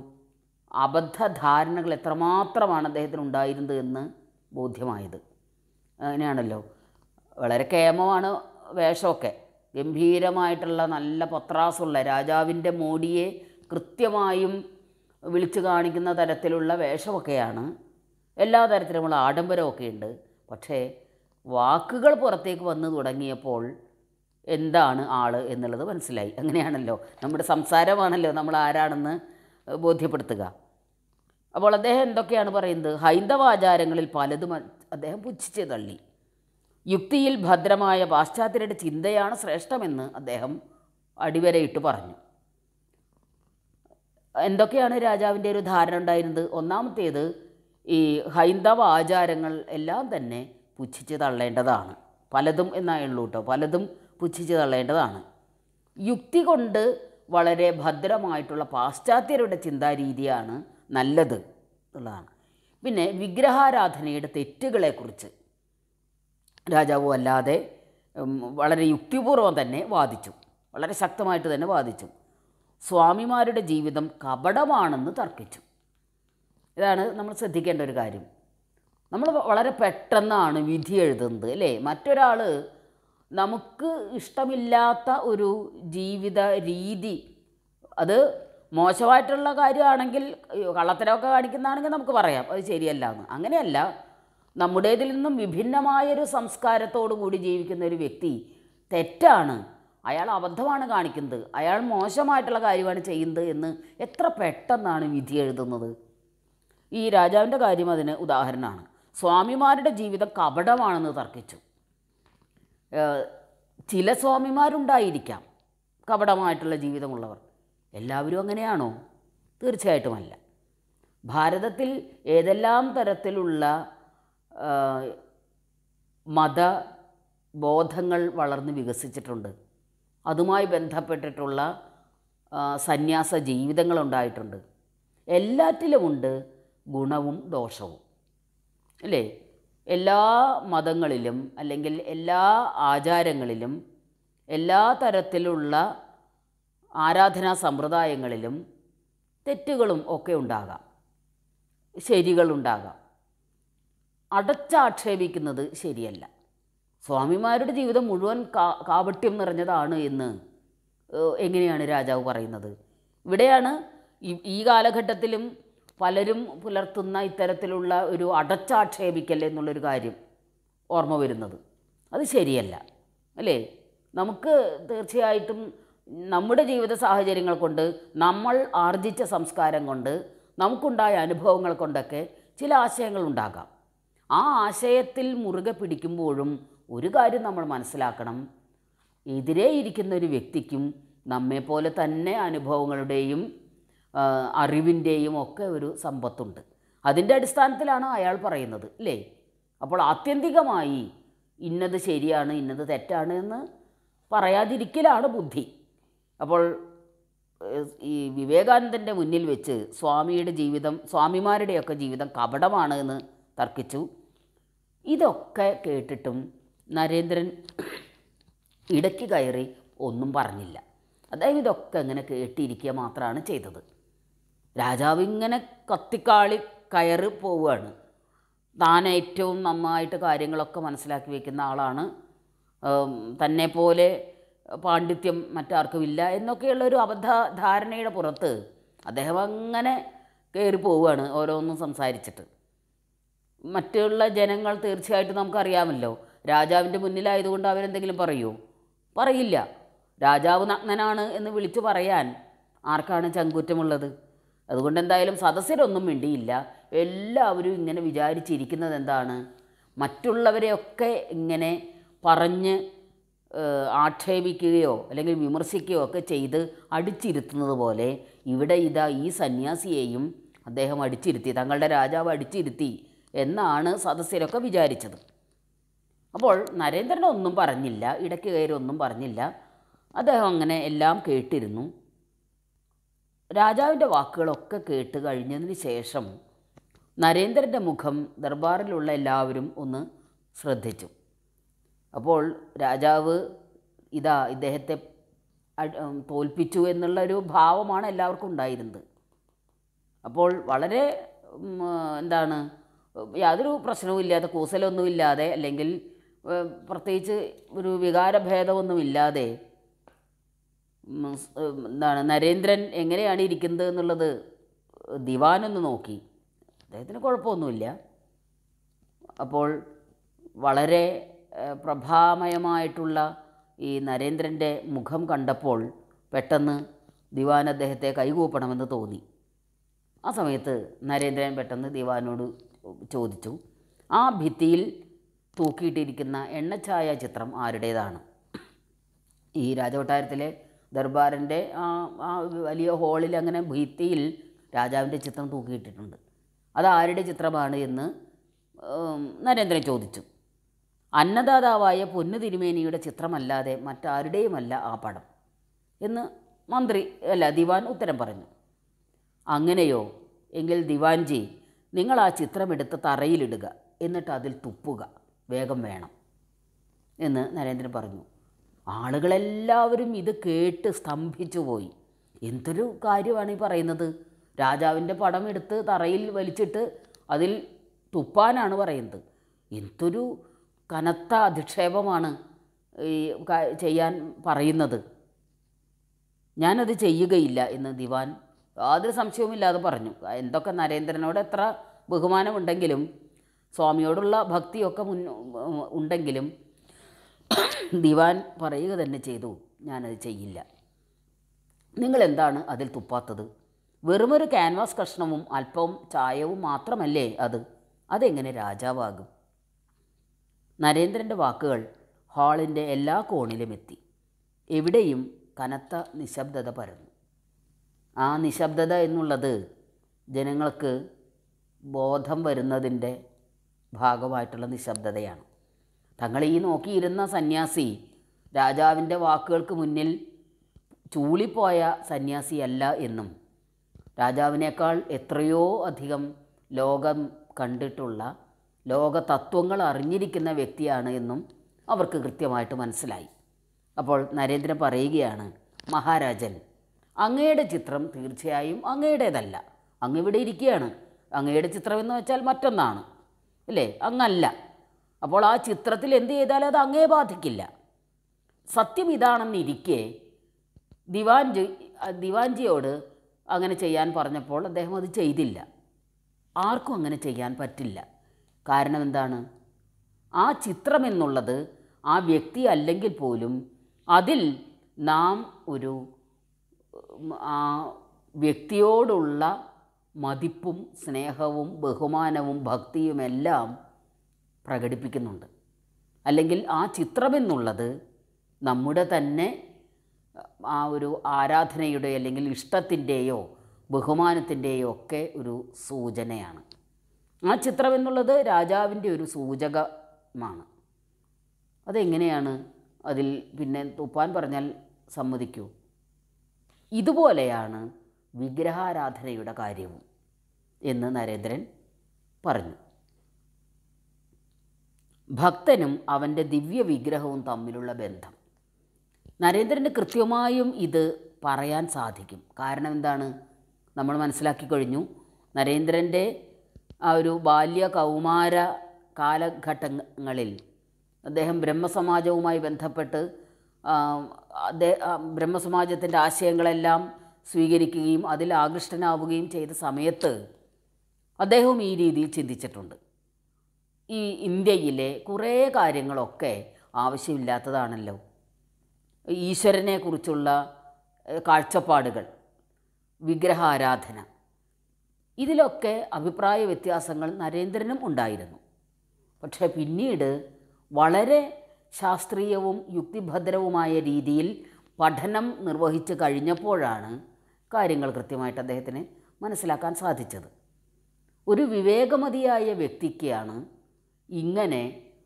അബദ്ധധാരണകൾ എത്രമാത്രമാണ് അദ്ദേഹത്തിന് ഉണ്ടായിരുന്നത് എന്ന് ബോധ്യമായത് അങ്ങനെയാണല്ലോ വളരെ കേമമാണ് വേഷമൊക്കെ ഗംഭീരമായിട്ടുള്ള നല്ല പത്രാസുള്ള രാജാവിൻ്റെ മോടിയെ കൃത്യമായും വിളിച്ചു കാണിക്കുന്ന തരത്തിലുള്ള വേഷമൊക്കെയാണ് എല്ലാ തരത്തിലുമുള്ള ആഡംബരമൊക്കെ ഉണ്ട് പക്ഷേ വാക്കുകൾ പുറത്തേക്ക് വന്നു തുടങ്ങിയപ്പോൾ എന്താണ് ആള് എന്നുള്ളത് മനസ്സിലായി അങ്ങനെയാണല്ലോ നമ്മുടെ സംസാരമാണല്ലോ നമ്മൾ ആരാണെന്ന് ബോധ്യപ്പെടുത്തുക അപ്പോൾ അദ്ദേഹം എന്തൊക്കെയാണ് പറയുന്നത് ഹൈന്ദവാചാരങ്ങളിൽ പലതും അ- അദ്ദേഹം പുച്ഛിച്ച് തള്ളി യുക്തിയിൽ ഭദ്രമായ പാശ്ചാത്യരുടെ ചിന്തയാണ് ശ്രേഷ്ഠമെന്ന് അദ്ദേഹം അടിവരയിട്ട് പറഞ്ഞു എന്തൊക്കെയാണ് രാജാവിൻ്റെ ഒരു ധാരണ ഉണ്ടായിരുന്നത് ഒന്നാമത്തേത് ഈ ഹൈന്ദവ ആചാരങ്ങൾ എല്ലാം തന്നെ പുച്ഛിച്ച് തള്ളേണ്ടതാണ് പലതും എന്നായേ ഉള്ളൂ കേട്ടോ പലതും പുച്ഛിച്ച് തള്ളേണ്ടതാണ് യുക്തി കൊണ്ട് വളരെ ഭദ്രമായിട്ടുള്ള പാശ്ചാത്യരുടെ ചിന്താരീതിയാണ് നല്ലത് എന്നുള്ളതാണ് പിന്നെ വിഗ്രഹാരാധനയുടെ തെറ്റുകളെക്കുറിച്ച് രാജാവ് അല്ലാതെ ഉം, വളരെ യുക്തിപൂർവ്വം തന്നെ വാദിച്ചു വളരെ ശക്തമായിട്ട് തന്നെ വാദിച്ചു സ്വാമിമാരുടെ ജീവിതം കപടമാണെന്ന് തർക്കിച്ചു ഇതാണ് നമ്മൾ ശ്രദ്ധിക്കേണ്ട ഒരു കാര്യം നമ്മൾ വളരെ പെട്ടെന്നാണ് വിധി എഴുതുന്നത് അല്ലേ മറ്റൊരാൾ നമുക്ക് ഇഷ്ടമില്ലാത്ത ഒരു ജീവിത രീതി അത് മോശമായിട്ടുള്ള കാര്യമാണെങ്കിൽ അയ്യോ, കള്ളത്തരമൊക്കെ കാണിക്കുന്നതാണെങ്കിൽ നമുക്ക് പറയാം അത് ശരിയല്ല എന്ന് അങ്ങനെയല്ല നമ്മുടേതിൽ നിന്നും വിഭിന്നമായൊരു സംസ്കാരത്തോടു കൂടി ജീവിക്കുന്ന ഒരു വ്യക്തി തെറ്റാണ് അയാൾ അബദ്ധമാണ് കാണിക്കുന്നത് അയാൾ മോശമായിട്ടുള്ള കാര്യമാണ് ചെയ്യുന്നത് എന്ന് എത്ര പെട്ടെന്നാണ് വിധി എഴുതുന്നത് ഈ രാജാവിൻ്റെ കാര്യം അതിന് ഉദാഹരണമാണ് സ്വാമിമാരുടെ ജീവിതം കപടമാണെന്ന് തർക്കിച്ചു ഏഹ് ചില സ്വാമിമാരുണ്ടായിരിക്കാം കപടമായിട്ടുള്ള ജീവിതമുള്ളവർ എല്ലാവരും അങ്ങനെയാണോ തീർച്ചയായിട്ടുമല്ല ഭാരതത്തിൽ ഏതെല്ലാം തരത്തിലുള്ള ആ, മതബോധങ്ങൾ വളർന്ന് വികസിച്ചിട്ടുണ്ട് അതുമായി ബന്ധപ്പെട്ടിട്ടുള്ള ആ, സന്യാസ ജീവിതങ്ങളുണ്ടായിട്ടുണ്ട് എല്ലാറ്റിലുമുണ്ട് ഗുണവും ദോഷവും അല്ലേ എല്ലാ മതങ്ങളിലും അല്ലെങ്കിൽ എല്ലാ ആചാരങ്ങളിലും എല്ലാ തരത്തിലുള്ള ആരാധനാ സമ്പ്രദായങ്ങളിലും തെറ്റുകളും ഒക്കെ ഉണ്ടാകാം ശരികളുണ്ടാകാം അടച്ചാക്ഷേപിക്കുന്നത് ശരിയല്ല സ്വാമിമാരുടെ ജീവിതം മുഴുവൻ കാ കാപട്യം നിറഞ്ഞതാണ് എന്ന് ഏഹ്, എങ്ങനെയാണ് രാജാവ് പറയുന്നത് ഇവിടെയാണ് ഈ ഈ കാലഘട്ടത്തിലും പലരും പുലർത്തുന്ന ഇത്തരത്തിലുള്ള ഒരു അടച്ചാക്ഷേപിക്കൽ എന്നുള്ളൊരു കാര്യം ഓർമ്മ വരുന്നത് അത് ശരിയല്ല അല്ലേ നമുക്ക് തീർച്ചയായിട്ടും നമ്മുടെ ജീവിത സാഹചര്യങ്ങൾ കൊണ്ട് നമ്മൾ ആർജിച്ച സംസ്കാരം കൊണ്ട് നമുക്കുണ്ടായ അനുഭവങ്ങൾ കൊണ്ടൊക്കെ ചില ആശയങ്ങൾ ഉണ്ടാകാം ആ ആശയത്തിൽ മുറുകെ പിടിക്കുമ്പോഴും ഒരു കാര്യം നമ്മൾ മനസ്സിലാക്കണം എതിരെ ഇരിക്കുന്ന ഒരു വ്യക്തിക്കും നമ്മെപ്പോലെ തന്നെ അനുഭവങ്ങളുടെയും ആ, അറിവിൻ്റെയും ഒക്കെ ഒരു സമ്പത്തുണ്ട് അതിൻ്റെ അടിസ്ഥാനത്തിലാണ് അയാൾ പറയുന്നത് അല്ലേ അപ്പോൾ ആത്യന്തികമായി ഇന്നത് ശരിയാണ് ഇന്നത് തെറ്റാണ് എന്ന് പറയാതിരിക്കലാണ് ബുദ്ധി അപ്പോൾ ഏഹ്, ഈ വിവേകാനന്ദൻ്റെ മുന്നിൽ വെച്ച് സ്വാമിയുടെ ജീവിതം സ്വാമിമാരുടെയൊക്കെ ജീവിതം കപടമാണ് എന്ന് തർക്കിച്ചു ഇതൊക്കെ കേട്ടിട്ടും നരേന്ദ്രൻ ഇടയ്ക്ക് കയറി ഒന്നും പറഞ്ഞില്ല അതായത് ഇതൊക്കെ ഇങ്ങനെ കേട്ടിരിക്കുക മാത്രമാണ് ചെയ്തത് രാജാവ് ഇങ്ങനെ കത്തിക്കാളി കയറി പോവുകയാണ് താൻ ഏറ്റവും നന്നായിട്ട് കാര്യങ്ങളൊക്കെ മനസ്സിലാക്കി വെക്കുന്ന ആളാണ് ഉം, തന്നെ പോലെ പാണ്ഡിത്യം മറ്റാർക്കും ഇല്ല എന്നൊക്കെയുള്ള ഒരു അബദ്ധ ധാരണയുടെ പുറത്ത് അദ്ദേഹം അങ്ങനെ കയറി പോവുകയാണ് ഓരോന്നും സംസാരിച്ചിട്ട് മറ്റുള്ള ജനങ്ങൾ തീർച്ചയായിട്ടും നമുക്കറിയാമല്ലോ രാജാവിൻ്റെ മുന്നിലായതുകൊണ്ട് അവരെന്തെങ്കിലും പറയൂ പറയില്ല രാജാവ് നഗ്നനാണ് എന്ന് വിളിച്ചു പറയാൻ ആർക്കാണ് ചങ്കൂറ്റമുള്ളത് അതുകൊണ്ട് എന്തായാലും സദസ്യരൊന്നും മിണ്ടിയില്ല എല്ലാവരും ഇങ്ങനെ വിചാരിച്ചിരിക്കുന്നത് എന്താണ് മറ്റുള്ളവരെയൊക്കെ ഇങ്ങനെ പറഞ്ഞ് ഏഹ്, ആക്ഷേപിക്കുകയോ അല്ലെങ്കിൽ വിമർശിക്കുകയോ ഒക്കെ ചെയ്ത് അടിച്ചിരുത്തുന്നത് പോലെ ഇവിടെ ഇതാ ഈ സന്യാസിയെയും അദ്ദേഹം അടിച്ചിരുത്തി തങ്ങളുടെ രാജാവ് അടിച്ചിരുത്തി എന്നാണ് സദസ്യരൊക്കെ വിചാരിച്ചത് അപ്പോൾ നരേന്ദ്രൻ ഒന്നും പറഞ്ഞില്ല ഇടയ്ക്ക് കയറി ഒന്നും പറഞ്ഞില്ല അദ്ദേഹം അങ്ങനെ എല്ലാം കേട്ടിരുന്നു രാജാവിൻ്റെ വാക്കുകളൊക്കെ കേട്ട് കഴിഞ്ഞതിന് ശേഷം നരേന്ദ്രൻ്റെ മുഖം ദർബാറിലുള്ള എല്ലാവരും ഒന്ന് ശ്രദ്ധിച്ചു അപ്പോൾ രാജാവ് ഇതാ ഇദ്ദേഹത്തെ അട്- ഉം, തോൽപ്പിച്ചു എന്നുള്ളൊരു ഭാവമാണ് എല്ലാവർക്കും ഉണ്ടായിരുന്നത് അപ്പോൾ വളരെ ഉം, എന്താണ് യാതൊരു പ്രശ്നവുമില്ലാതെ കൂസലൊന്നുമില്ലാതെ അല്ലെങ്കിൽ ഏഹ്, പ്രത്യേകിച്ച് ഒരു വികാരഭേദമൊന്നുമില്ലാതെ ഉം, സ്, ഉം, എന്താണ് നരേന്ദ്രൻ എങ്ങനെയാണ് ഇരിക്കുന്നത് എന്നുള്ളത് ദിവാനൊന്ന് നോക്കി അദ്ദേഹത്തിന് കുഴപ്പമൊന്നുമില്ല അപ്പോൾ വളരെ ഏഹ്, പ്രഭാമയമായിട്ടുള്ള ഈ നരേന്ദ്രൻ്റെ മുഖം കണ്ടപ്പോൾ പെട്ടെന്ന് ദിവാൻ അദ്ദേഹത്തെ കൈകൂപ്പണമെന്ന് തോന്നി ആ സമയത്ത് നരേന്ദ്രൻ പെട്ടെന്ന് ദിവാനോട് ചോദിച്ചു ആ ഭിത്തിയിൽ തൂക്കിയിട്ടിരിക്കുന്ന എണ്ണച്ചായ ചിത്രം ആരുടേതാണ് ഈ രാജകൊട്ടാരത്തിലെ ദർബാറിൻ്റെ ആ ആ വലിയ ഹോളിൽ അങ്ങനെ ഭിത്തിയിൽ രാജാവിൻ്റെ ചിത്രം തൂക്കിയിട്ടിട്ടുണ്ട് അത് ആരുടെ ചിത്രമാണ് എന്ന് ഉം, നരേന്ദ്രൻ ചോദിച്ചു അന്നദാതാവായ പൊന്നു തിരുമേനിയുടെ ചിത്രമല്ലാതെ മറ്റാരുടെയുമല്ല ആ പടം എന്ന് മന്ത്രി അല്ല ദിവാൻ ഉത്തരം പറഞ്ഞു അങ്ങനെയോ എങ്കിൽ ദിവാൻജി നിങ്ങൾ ആ ചിത്രമെടുത്ത് തറയിലിടുക എന്നിട്ട് അതിൽ തുപ്പുക വേഗം വേണം എന്ന് നരേന്ദ്രൻ പറഞ്ഞു ആളുകളെല്ലാവരും ഇത് കേട്ട് സ്തംഭിച്ചു പോയി എന്തൊരു കാര്യമാണ് ഈ പറയുന്നത് രാജാവിൻ്റെ പടം എടുത്ത് തറയിൽ വലിച്ചിട്ട് അതിൽ തുപ്പാനാണ് പറയുന്നത് എന്തൊരു കനത്ത അധിക്ഷേപമാണ് ഈ ക- ചെയ്യാൻ പറയുന്നത് ഞാനത് ചെയ്യുകയില്ല എന്ന് ദിവാൻ യാതൊരു സംശയവുമില്ലാതെ പറഞ്ഞു എന്തൊക്കെ നരേന്ദ്രനോട് എത്ര ബഹുമാനമുണ്ടെങ്കിലും സ്വാമിയോടുള്ള ഭക്തിയൊക്കെ മുൻ ഉണ്ടെങ്കിലും ദിവാൻ പറയുക തന്നെ ചെയ്തു ഞാനത് ചെയ്യില്ല നിങ്ങൾ എന്താണ് അതിൽ തുപ്പാത്തത് വെറുമൊരു ക്യാൻവാസ് കഷ്ണവും അല്പവും ചായവും മാത്രമല്ലേ അത് അതെങ്ങനെ രാജാവാകും നരേന്ദ്രൻ്റെ വാക്കുകൾ ഹാളിൻ്റെ എല്ലാ കോണിലും എത്തി എവിടെയും കനത്ത നിശബ്ദത പരന്നു ആ നിശബ്ദത എന്നുള്ളത് ജനങ്ങൾക്ക് ബോധം വരുന്നതിൻ്റെ ഭാഗമായിട്ടുള്ള നിശബ്ദതയാണ് തങ്ങൾ ഈ നോക്കിയിരുന്ന സന്യാസി രാജാവിൻ്റെ വാക്കുകൾക്ക് മുന്നിൽ ചൂളിപ്പോയ സന്യാസിയല്ല എന്നും രാജാവിനേക്കാൾ എത്രയോ അധികം ലോകം കണ്ടിട്ടുള്ള ലോക തത്വങ്ങൾ അറിഞ്ഞിരിക്കുന്ന വ്യക്തിയാണ് എന്നും അവർക്ക് കൃത്യമായിട്ട് മനസ്സിലായി അപ്പോൾ നരേന്ദ്രൻ പറയുകയാണ് മഹാരാജൻ അങ്ങയുടെ ചിത്രം തീർച്ചയായും അങ്ങയുടേതല്ല അങ്ങ് ഇവിടെ ഇരിക്കുകയാണ് അങ്ങയുടെ ചിത്രം എന്ന് വെച്ചാൽ മറ്റൊന്നാണ് അല്ലേ അങ്ങല്ല അപ്പോൾ ആ ചിത്രത്തിൽ എന്ത് ചെയ്താലും അത് അങ്ങേ ബാധിക്കില്ല സത്യം ഇതാണെന്നിരിക്കെ ദിവാൻജി ദിവാൻജിയോട് അങ്ങനെ ചെയ്യാൻ പറഞ്ഞപ്പോൾ അദ്ദേഹം അത് ചെയ്തില്ല ആർക്കും അങ്ങനെ ചെയ്യാൻ പറ്റില്ല കാരണം എന്താണ് ആ ചിത്രം എന്നുള്ളത് ആ വ്യക്തി അല്ലെങ്കിൽ പോലും അതിൽ നാം ഒരു ഉം, ആ വ്യക്തിയോടുള്ള മതിപ്പും സ്നേഹവും ബഹുമാനവും ഭക്തിയുമെല്ലാം പ്രകടിപ്പിക്കുന്നുണ്ട് അല്ലെങ്കിൽ ആ ചിത്രമെന്നുള്ളത് നമ്മുടെ തന്നെ ആ ഒരു ആരാധനയുടെ അല്ലെങ്കിൽ ഇഷ്ടത്തിൻ്റെയോ ബഹുമാനത്തിൻ്റെയോ ഒക്കെ ഒരു സൂചനയാണ് ആ ചിത്രം എന്നുള്ളത് രാജാവിൻ്റെ ഒരു സൂചകമാണ് അതെങ്ങനെയാണ് അതിൽ പിന്നെ തുപ്പാൻ പറഞ്ഞാൽ സമ്മതിക്കൂ ഇതുപോലെയാണ് വിഗ്രഹാരാധനയുടെ കാര്യവും എന്ന് നരേന്ദ്രൻ പറഞ്ഞു ഭക്തനും അവൻ്റെ ദിവ്യ വിഗ്രഹവും തമ്മിലുള്ള ബന്ധം നരേന്ദ്രന് കൃത്യമായും ഇത് പറയാൻ സാധിക്കും കാരണം എന്താണ് നമ്മൾ മനസ്സിലാക്കി കഴിഞ്ഞു നരേന്ദ്രൻ്റെ ആ ഒരു ബാല്യ കൗമാര കാലഘട്ടങ്ങളിൽ അദ്ദേഹം ബ്രഹ്മസമാജവുമായി ബന്ധപ്പെട്ട് ആ, അദ്ദേഹ ആ, ബ്രഹ്മസമാജത്തിൻ്റെ ആശയങ്ങളെല്ലാം സ്വീകരിക്കുകയും അതിൽ ആകൃഷ്ടനാവുകയും ചെയ്ത സമയത്ത് അദ്ദേഹവും ഈ രീതിയിൽ ചിന്തിച്ചിട്ടുണ്ട് ഈ ഇന്ത്യയിലെ കുറേ കാര്യങ്ങളൊക്കെ ആവശ്യമില്ലാത്തതാണല്ലോ ഈശ്വരനെക്കുറിച്ചുള്ള ഏഹ്, കാഴ്ചപ്പാടുകൾ വിഗ്രഹാരാധന ഇതിലൊക്കെ അഭിപ്രായ വ്യത്യാസങ്ങൾ നരേന്ദ്രനും ഉണ്ടായിരുന്നു പക്ഷേ പിന്നീട് വളരെ ശാസ്ത്രീയവും യുക്തിഭദ്രവുമായ രീതിയിൽ പഠനം നിർവഹിച്ച് കഴിഞ്ഞപ്പോഴാണ് കാര്യങ്ങൾ കൃത്യമായിട്ട് അദ്ദേഹത്തിന് മനസ്സിലാക്കാൻ സാധിച്ചത് ഒരു വിവേകമതിയായ വ്യക്തിക്കാണ് ഇങ്ങനെ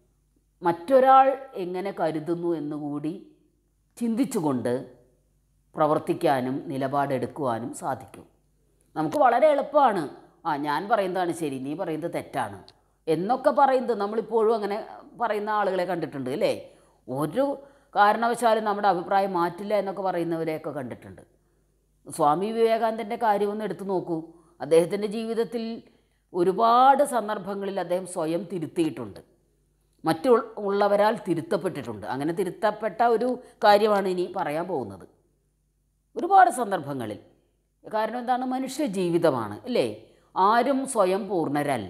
മറ്റൊരാൾ എങ്ങനെ കരുതുന്നു എന്നുകൂടി ചിന്തിച്ചുകൊണ്ട് പ്രവർത്തിക്കാനും നിലപാടെടുക്കുവാനും സാധിക്കും നമുക്ക് വളരെ എളുപ്പമാണ് ആ ഞാൻ പറയുന്നതാണ് ശരി നീ പറയുന്നത് തെറ്റാണ് എന്നൊക്കെ പറയുന്നത് നമ്മളിപ്പോഴും അങ്ങനെ പറയുന്ന ആളുകളെ കണ്ടിട്ടുണ്ട് അല്ലേ ഒരു കാരണവശാലും നമ്മുടെ അഭിപ്രായം മാറ്റില്ല എന്നൊക്കെ പറയുന്നവരെയൊക്കെ കണ്ടിട്ടുണ്ട് സ്വാമി വിവേകാനന്ദൻ്റെ കാര്യമൊന്ന് എടുത്തു നോക്കൂ അദ്ദേഹത്തിൻ്റെ ജീവിതത്തിൽ ഒരുപാട് സന്ദർഭങ്ങളിൽ അദ്ദേഹം സ്വയം തിരുത്തിയിട്ടുണ്ട് മറ്റു ഉള്ളവരാൽ തിരുത്തപ്പെട്ടിട്ടുണ്ട് അങ്ങനെ തിരുത്തപ്പെട്ട ഒരു കാര്യമാണ് ഇനി പറയാൻ പോകുന്നത് ഒരുപാട് സന്ദർഭങ്ങളിൽ കാരണം എന്താണ് മനുഷ്യ ജീവിതമാണ് അല്ലേ ആരും സ്വയം പൂർണ്ണരല്ല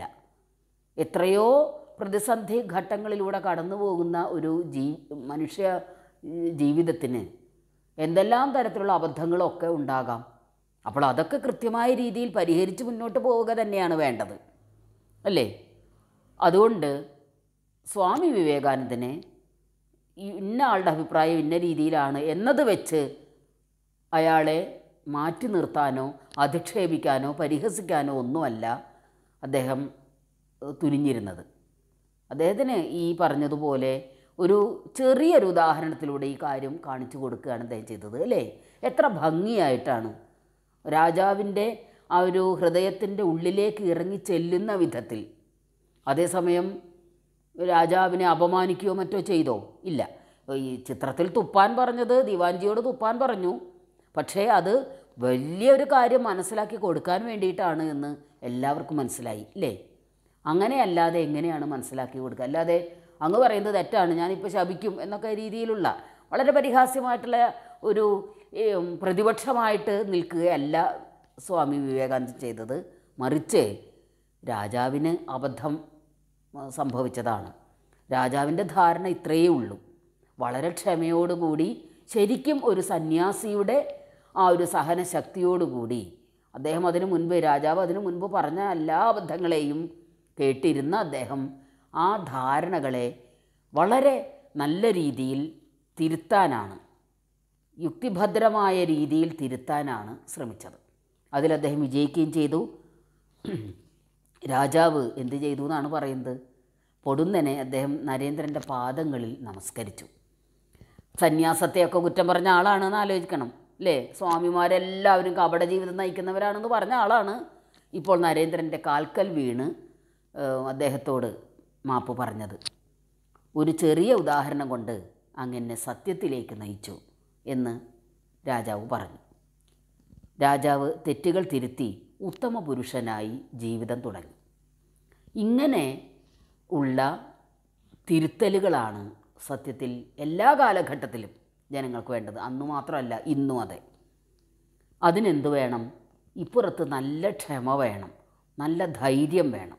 എത്രയോ പ്രതിസന്ധി ഘട്ടങ്ങളിലൂടെ കടന്നു പോകുന്ന ഒരു ജീ മനുഷ്യ ഏഹ്, ജീവിതത്തിന് എന്തെല്ലാം തരത്തിലുള്ള അബദ്ധങ്ങളൊക്കെ ഉണ്ടാകാം അപ്പോൾ അതൊക്കെ കൃത്യമായ രീതിയിൽ പരിഹരിച്ച് മുന്നോട്ട് പോവുക തന്നെയാണ് വേണ്ടത് അല്ലേ അതുകൊണ്ട് സ്വാമി വിവേകാനന്ദനെ ഈ ഇന്ന ആളുടെ അഭിപ്രായം ഇന്ന രീതിയിലാണ് എന്നത് വെച്ച് അയാളെ മാറ്റി നിർത്താനോ അധിക്ഷേപിക്കാനോ പരിഹസിക്കാനോ ഒന്നുമല്ല അദ്ദേഹം ഏഹ്, തുനിഞ്ഞിരുന്നത് അദ്ദേഹത്തിന് ഈ പറഞ്ഞതുപോലെ ഒരു ചെറിയൊരു ഉദാഹരണത്തിലൂടെ ഈ കാര്യം കാണിച്ചു കൊടുക്കുകയാണ് അദ്ദേഹം ചെയ്തത് അല്ലേ എത്ര ഭംഗിയായിട്ടാണ് രാജാവിൻ്റെ ആ ഒരു ഹൃദയത്തിൻ്റെ ഉള്ളിലേക്ക് ഇറങ്ങി ചെല്ലുന്ന വിധത്തിൽ അതേസമയം രാജാവിനെ അപമാനിക്കുകയോ മറ്റോ ചെയ്തോ ഇല്ല ഈ ചിത്രത്തിൽ തുപ്പാൻ പറഞ്ഞത് ദിവാൻജിയോട് തുപ്പാൻ പറഞ്ഞു പക്ഷേ അത് വലിയൊരു കാര്യം മനസ്സിലാക്കി കൊടുക്കാൻ വേണ്ടിയിട്ടാണ് എന്ന് എല്ലാവർക്കും മനസ്സിലായി അല്ലേ അങ്ങനെയല്ലാതെ എങ്ങനെയാണ് മനസ്സിലാക്കി കൊടുക്കുക അല്ലാതെ അങ്ങ് പറയുന്നത് തെറ്റാണ് ഞാനിപ്പോൾ ശപിക്കും എന്നൊക്കെ രീതിയിലുള്ള വളരെ പരിഹാസ്യമായിട്ടുള്ള ഒരു ഏം, പ്രതിപക്ഷമായിട്ട് നിൽക്കുകയല്ല സ്വാമി വിവേകാനന്ദൻ ചെയ്തത് മറിച്ച് രാജാവിന് അബദ്ധം ആ, സംഭവിച്ചതാണ് രാജാവിൻ്റെ ധാരണ ഇത്രയേ ഉള്ളൂ വളരെ ക്ഷമയോടുകൂടി ശരിക്കും ഒരു സന്യാസിയുടെ ആ ഒരു സഹനശക്തിയോടുകൂടി അദ്ദേഹം അതിനു മുൻപ് രാജാവ് അതിനു മുൻപ് പറഞ്ഞ എല്ലാ അബദ്ധങ്ങളെയും കേട്ടിരുന്ന അദ്ദേഹം ആ ധാരണകളെ വളരെ നല്ല രീതിയിൽ തിരുത്താനാണ് യുക്തിഭദ്രമായ രീതിയിൽ തിരുത്താനാണ് ശ്രമിച്ചത് അതിൽ അദ്ദേഹം വിജയിക്കുകയും ചെയ്തു രാജാവ് എന്ത് ചെയ്തു എന്നാണ് പറയുന്നത് പൊടുന്നനെ അദ്ദേഹം നരേന്ദ്രൻ്റെ പാദങ്ങളിൽ നമസ്കരിച്ചു സന്യാസത്തെയൊക്കെ കുറ്റം പറഞ്ഞ ആളാണെന്ന് ആലോചിക്കണം അല്ലേ സ്വാമിമാരെല്ലാവരും കപട ജീവിതം നയിക്കുന്നവരാണെന്ന് പറഞ്ഞ ആളാണ് ഇപ്പോൾ നരേന്ദ്രൻ്റെ കാൽക്കൽ വീണ് ഏഹ്, അദ്ദേഹത്തോട് മാപ്പ് പറഞ്ഞത് ഒരു ചെറിയ ഉദാഹരണം കൊണ്ട് അങ്ങനെ സത്യത്തിലേക്ക് നയിച്ചു എന്ന് രാജാവ് പറഞ്ഞു രാജാവ് തെറ്റുകൾ തിരുത്തി ഉത്തമ പുരുഷനായി ജീവിതം തുടങ്ങി ഇങ്ങനെ ഉള്ള തിരുത്തലുകളാണ് സത്യത്തിൽ എല്ലാ കാലഘട്ടത്തിലും ജനങ്ങൾക്ക് വേണ്ടത് അന്ന് മാത്രമല്ല ഇന്നും അതെ അതിനെന്ത് വേണം ഇപ്പുറത്ത് നല്ല ക്ഷമ വേണം നല്ല ധൈര്യം വേണം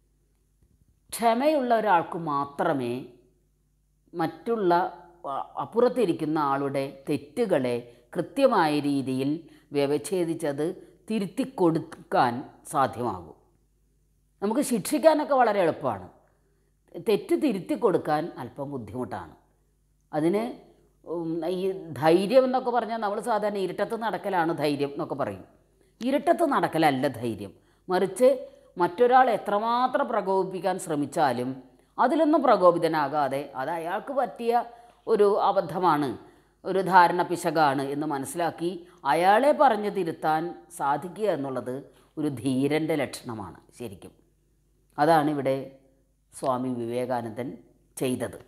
ക്ഷമയുള്ള ഒരാൾക്ക് മാത്രമേ മറ്റുള്ള അ- അപ്പുറത്തിരിക്കുന്ന ആളുടെ തെറ്റുകളെ കൃത്യമായ രീതിയിൽ വ്യവച്ഛേദിച്ചത് തിരുത്തി കൊടുക്കാൻ സാധ്യമാകൂ നമുക്ക് ശിക്ഷിക്കാനൊക്കെ വളരെ എളുപ്പമാണ് തെറ്റ് തിരുത്തി കൊടുക്കാൻ അല്പം ബുദ്ധിമുട്ടാണ് അതിന് ഉം, ഈ ധൈര്യം എന്നൊക്കെ പറഞ്ഞാൽ നമ്മൾ സാധാരണ ഇരുട്ടത്ത് നടക്കലാണ് ധൈര്യം എന്നൊക്കെ പറയും ഇരുട്ടത്ത് നടക്കലല്ല ധൈര്യം മറിച്ച് മറ്റൊരാൾ എത്രമാത്രം പ്രകോപിപ്പിക്കാൻ ശ്രമിച്ചാലും അതിലൊന്നും പ്രകോപിതനാകാതെ അത് അയാൾക്ക് പറ്റിയ ഒരു അബദ്ധമാണ് ഒരു ധാരണ പിശകാണ് എന്ന് മനസ്സിലാക്കി അയാളെ പറഞ്ഞു തിരുത്താൻ സാധിക്കുക എന്നുള്ളത് ഒരു ധീരൻ്റെ ലക്ഷണമാണ് ശരിക്കും അതാണ് ഇവിടെ സ്വാമി വിവേകാനന്ദൻ ചെയ്തത്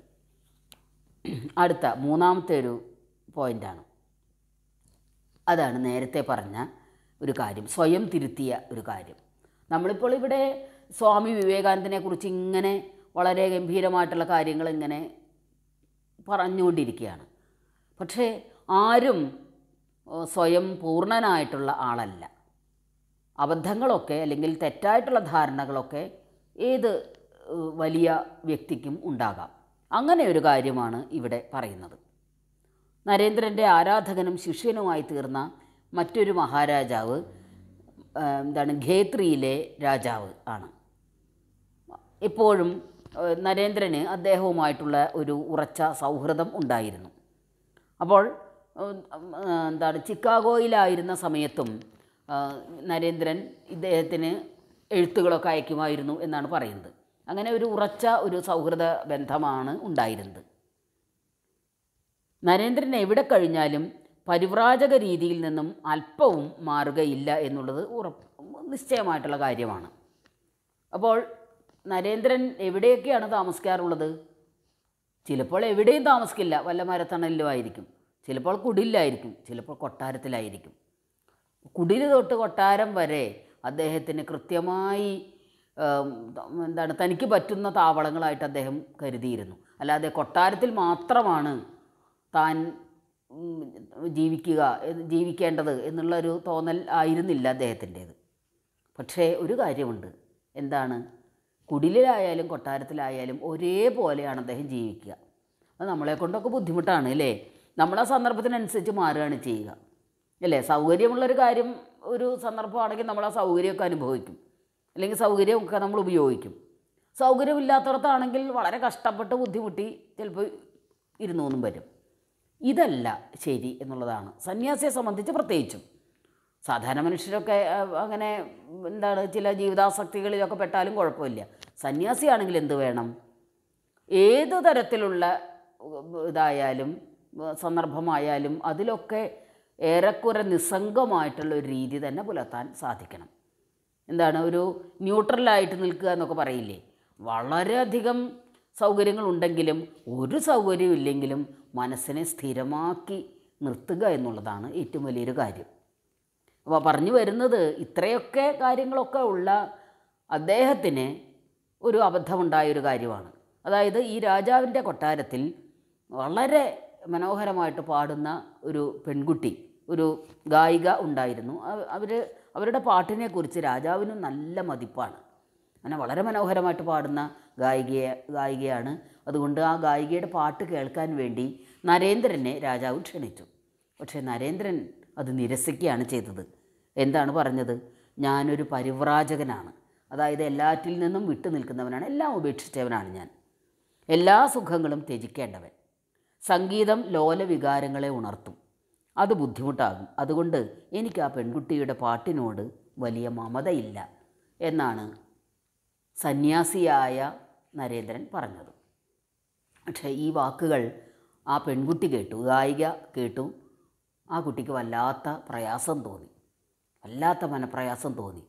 അടുത്ത മൂന്നാമത്തെ ഒരു പോയിൻ്റാണ് അതാണ് നേരത്തെ പറഞ്ഞ ഒരു കാര്യം സ്വയം തിരുത്തിയ ഒരു കാര്യം നമ്മളിപ്പോൾ ഇവിടെ സ്വാമി വിവേകാനന്ദനെ കുറിച്ച് ഇങ്ങനെ വളരെ ഗംഭീരമായിട്ടുള്ള കാര്യങ്ങൾ ഇങ്ങനെ പറഞ്ഞുകൊണ്ടിരിക്കുകയാണ് പക്ഷേ ആരും ഏഹ്, സ്വയം പൂർണ്ണനായിട്ടുള്ള ആളല്ല അബദ്ധങ്ങളൊക്കെ അല്ലെങ്കിൽ തെറ്റായിട്ടുള്ള ധാരണകളൊക്കെ ഏത് ഏഹ്, വലിയ വ്യക്തിക്കും ഉണ്ടാകാം അങ്ങനെ ഒരു കാര്യമാണ് ഇവിടെ പറയുന്നത് നരേന്ദ്രൻ്റെ ആരാധകനും ശിഷ്യനുമായി തീർന്ന മറ്റൊരു മഹാരാജാവ് ആ, എന്താണ് ഖേത്രിയിലെ രാജാവ് ആണ് എപ്പോഴും ആ, നരേന്ദ്രന് അദ്ദേഹവുമായിട്ടുള്ള ഒരു ഉറച്ച സൗഹൃദം ഉണ്ടായിരുന്നു അപ്പോൾ ഉം, ആ, എന്താണ് ചിക്കാഗോയിലായിരുന്ന സമയത്തും ആ, നരേന്ദ്രൻ ഇദ്ദേഹത്തിന് എഴുത്തുകളൊക്കെ അയക്കുമായിരുന്നു എന്നാണ് പറയുന്നത് അങ്ങനെ ഒരു ഉറച്ച ഒരു സൗഹൃദ ബന്ധമാണ് ഉണ്ടായിരുന്നത് നരേന്ദ്രൻ എവിടെ കഴിഞ്ഞാലും പരിവ്രാജക രീതിയിൽ നിന്നും അല്പവും മാറുകയില്ല എന്നുള്ളത് ഉറപ്പ് നിശ്ചയമായിട്ടുള്ള കാര്യമാണ് അപ്പോൾ നരേന്ദ്രൻ എവിടെയൊക്കെയാണ് താമസിക്കാറുള്ളത് ചിലപ്പോൾ എവിടെയും താമസിക്കില്ല വല്ല മരത്തണലിലും ആയിരിക്കും ചിലപ്പോൾ കുടിലായിരിക്കും ചിലപ്പോൾ കൊട്ടാരത്തിലായിരിക്കും കുടിൽ തൊട്ട് കൊട്ടാരം വരെ അദ്ദേഹത്തിന് കൃത്യമായി ആം, എന്താണ് തനിക്ക് പറ്റുന്ന താവളങ്ങളായിട്ട് അദ്ദേഹം കരുതിയിരുന്നു അല്ലാതെ കൊട്ടാരത്തിൽ മാത്രമാണ് താൻ ഉം, ജീവിക്കുക എന്ന് ജീവിക്കേണ്ടത് എന്നുള്ളൊരു തോന്നൽ ആയിരുന്നില്ല അദ്ദേഹത്തിൻ്റേത് പക്ഷേ ഒരു കാര്യമുണ്ട് എന്താണ് കുടിലായാലും കൊട്ടാരത്തിലായാലും ഒരേപോലെയാണ് അദ്ദേഹം ജീവിക്കുക അത് നമ്മളെ കൊണ്ടൊക്കെ ബുദ്ധിമുട്ടാണ് അല്ലേ നമ്മളെ സന്ദർഭത്തിനനുസരിച്ച് മാറുകയാണ് ചെയ്യുക അല്ലേ സൗകര്യമുള്ളൊരു കാര്യം ഒരു സന്ദർഭമാണെങ്കിൽ നമ്മൾ ആ സൗകര്യമൊക്കെ അനുഭവിക്കും അല്ലെങ്കിൽ സൗകര്യമൊക്കെ നമ്മൾ ഉപയോഗിക്കും സൗകര്യമില്ലാത്തടത്താണെങ്കിൽ വളരെ കഷ്ടപ്പെട്ട് ബുദ്ധിമുട്ടി ചിലപ്പോൾ ഇരുന്നൂന്നും വരും ഇതല്ല ശരി എന്നുള്ളതാണ് സന്യാസിയെ സംബന്ധിച്ച് പ്രത്യേകിച്ചും സാധാരണ മനുഷ്യരൊക്കെ ആ, അങ്ങനെ എന്താണ് ചില ജീവിതാസക്തികളിലൊക്കെ പെട്ടാലും കുഴപ്പമില്ല സന്യാസിയാണെങ്കിൽ എന്ത് വേണം ഏത് തരത്തിലുള്ള ഉം, ഇതായാലും ഉം, സന്ദർഭമായാലും അതിലൊക്കെ ഏറെക്കുറെ നിസ്സംഗമായിട്ടുള്ള ഒരു രീതി തന്നെ പുലർത്താൻ സാധിക്കണം എന്താണ് ഒരു ന്യൂട്രലായിട്ട് നിൽക്കുക എന്നൊക്കെ പറയില്ലേ വളരെയധികം സൗകര്യങ്ങളുണ്ടെങ്കിലും ഒരു സൗകര്യവും ഇല്ലെങ്കിലും മനസ്സിനെ സ്ഥിരമാക്കി നിർത്തുക എന്നുള്ളതാണ് ഏറ്റവും വലിയൊരു കാര്യം അപ്പോൾ പറഞ്ഞു വരുന്നത് ഇത്രയൊക്കെ കാര്യങ്ങളൊക്കെ ഉള്ള അദ്ദേഹത്തിന് ഒരു അബദ്ധമുണ്ടായൊരു കാര്യമാണ് അതായത് ഈ രാജാവിൻ്റെ കൊട്ടാരത്തിൽ വളരെ മനോഹരമായിട്ട് പാടുന്ന ഒരു പെൺകുട്ടി ഒരു ഗായിക ഉണ്ടായിരുന്നു അവർ അവരുടെ പാട്ടിനെക്കുറിച്ച് രാജാവിന് നല്ല മതിപ്പാണ് അങ്ങനെ വളരെ മനോഹരമായിട്ട് പാടുന്ന ഗായികയെ ഗായികയാണ് അതുകൊണ്ട് ആ ഗായികയുടെ പാട്ട് കേൾക്കാൻ വേണ്ടി നരേന്ദ്രനെ രാജാവ് ക്ഷണിച്ചു പക്ഷേ നരേന്ദ്രൻ അത് നിരസിക്കുകയാണ് ചെയ്തത് എന്താണ് പറഞ്ഞത് ഞാനൊരു പരിവ്രാജകനാണ് അതായത് എല്ലാറ്റിൽ നിന്നും വിട്ടു നിൽക്കുന്നവനാണ് എല്ലാം ഉപേക്ഷിച്ചവനാണ് ഞാൻ എല്ലാ സുഖങ്ങളും ത്യജിക്കേണ്ടവൻ സംഗീതം ലോലവികാരങ്ങളെ ഉണർത്തും അത് ബുദ്ധിമുട്ടാകും അതുകൊണ്ട് എനിക്ക് ആ പെൺകുട്ടിയുടെ പാട്ടിനോട് വലിയ മമതയില്ല എന്നാണ് സന്യാസിയായ നരേന്ദ്രൻ പറഞ്ഞത് പക്ഷേ ഈ വാക്കുകൾ ആ പെൺകുട്ടി കേട്ടു ഗായിക കേട്ടു ആ കുട്ടിക്ക് വല്ലാത്ത പ്രയാസം തോന്നി വല്ലാത്ത മനപ്രയാസം തോന്നി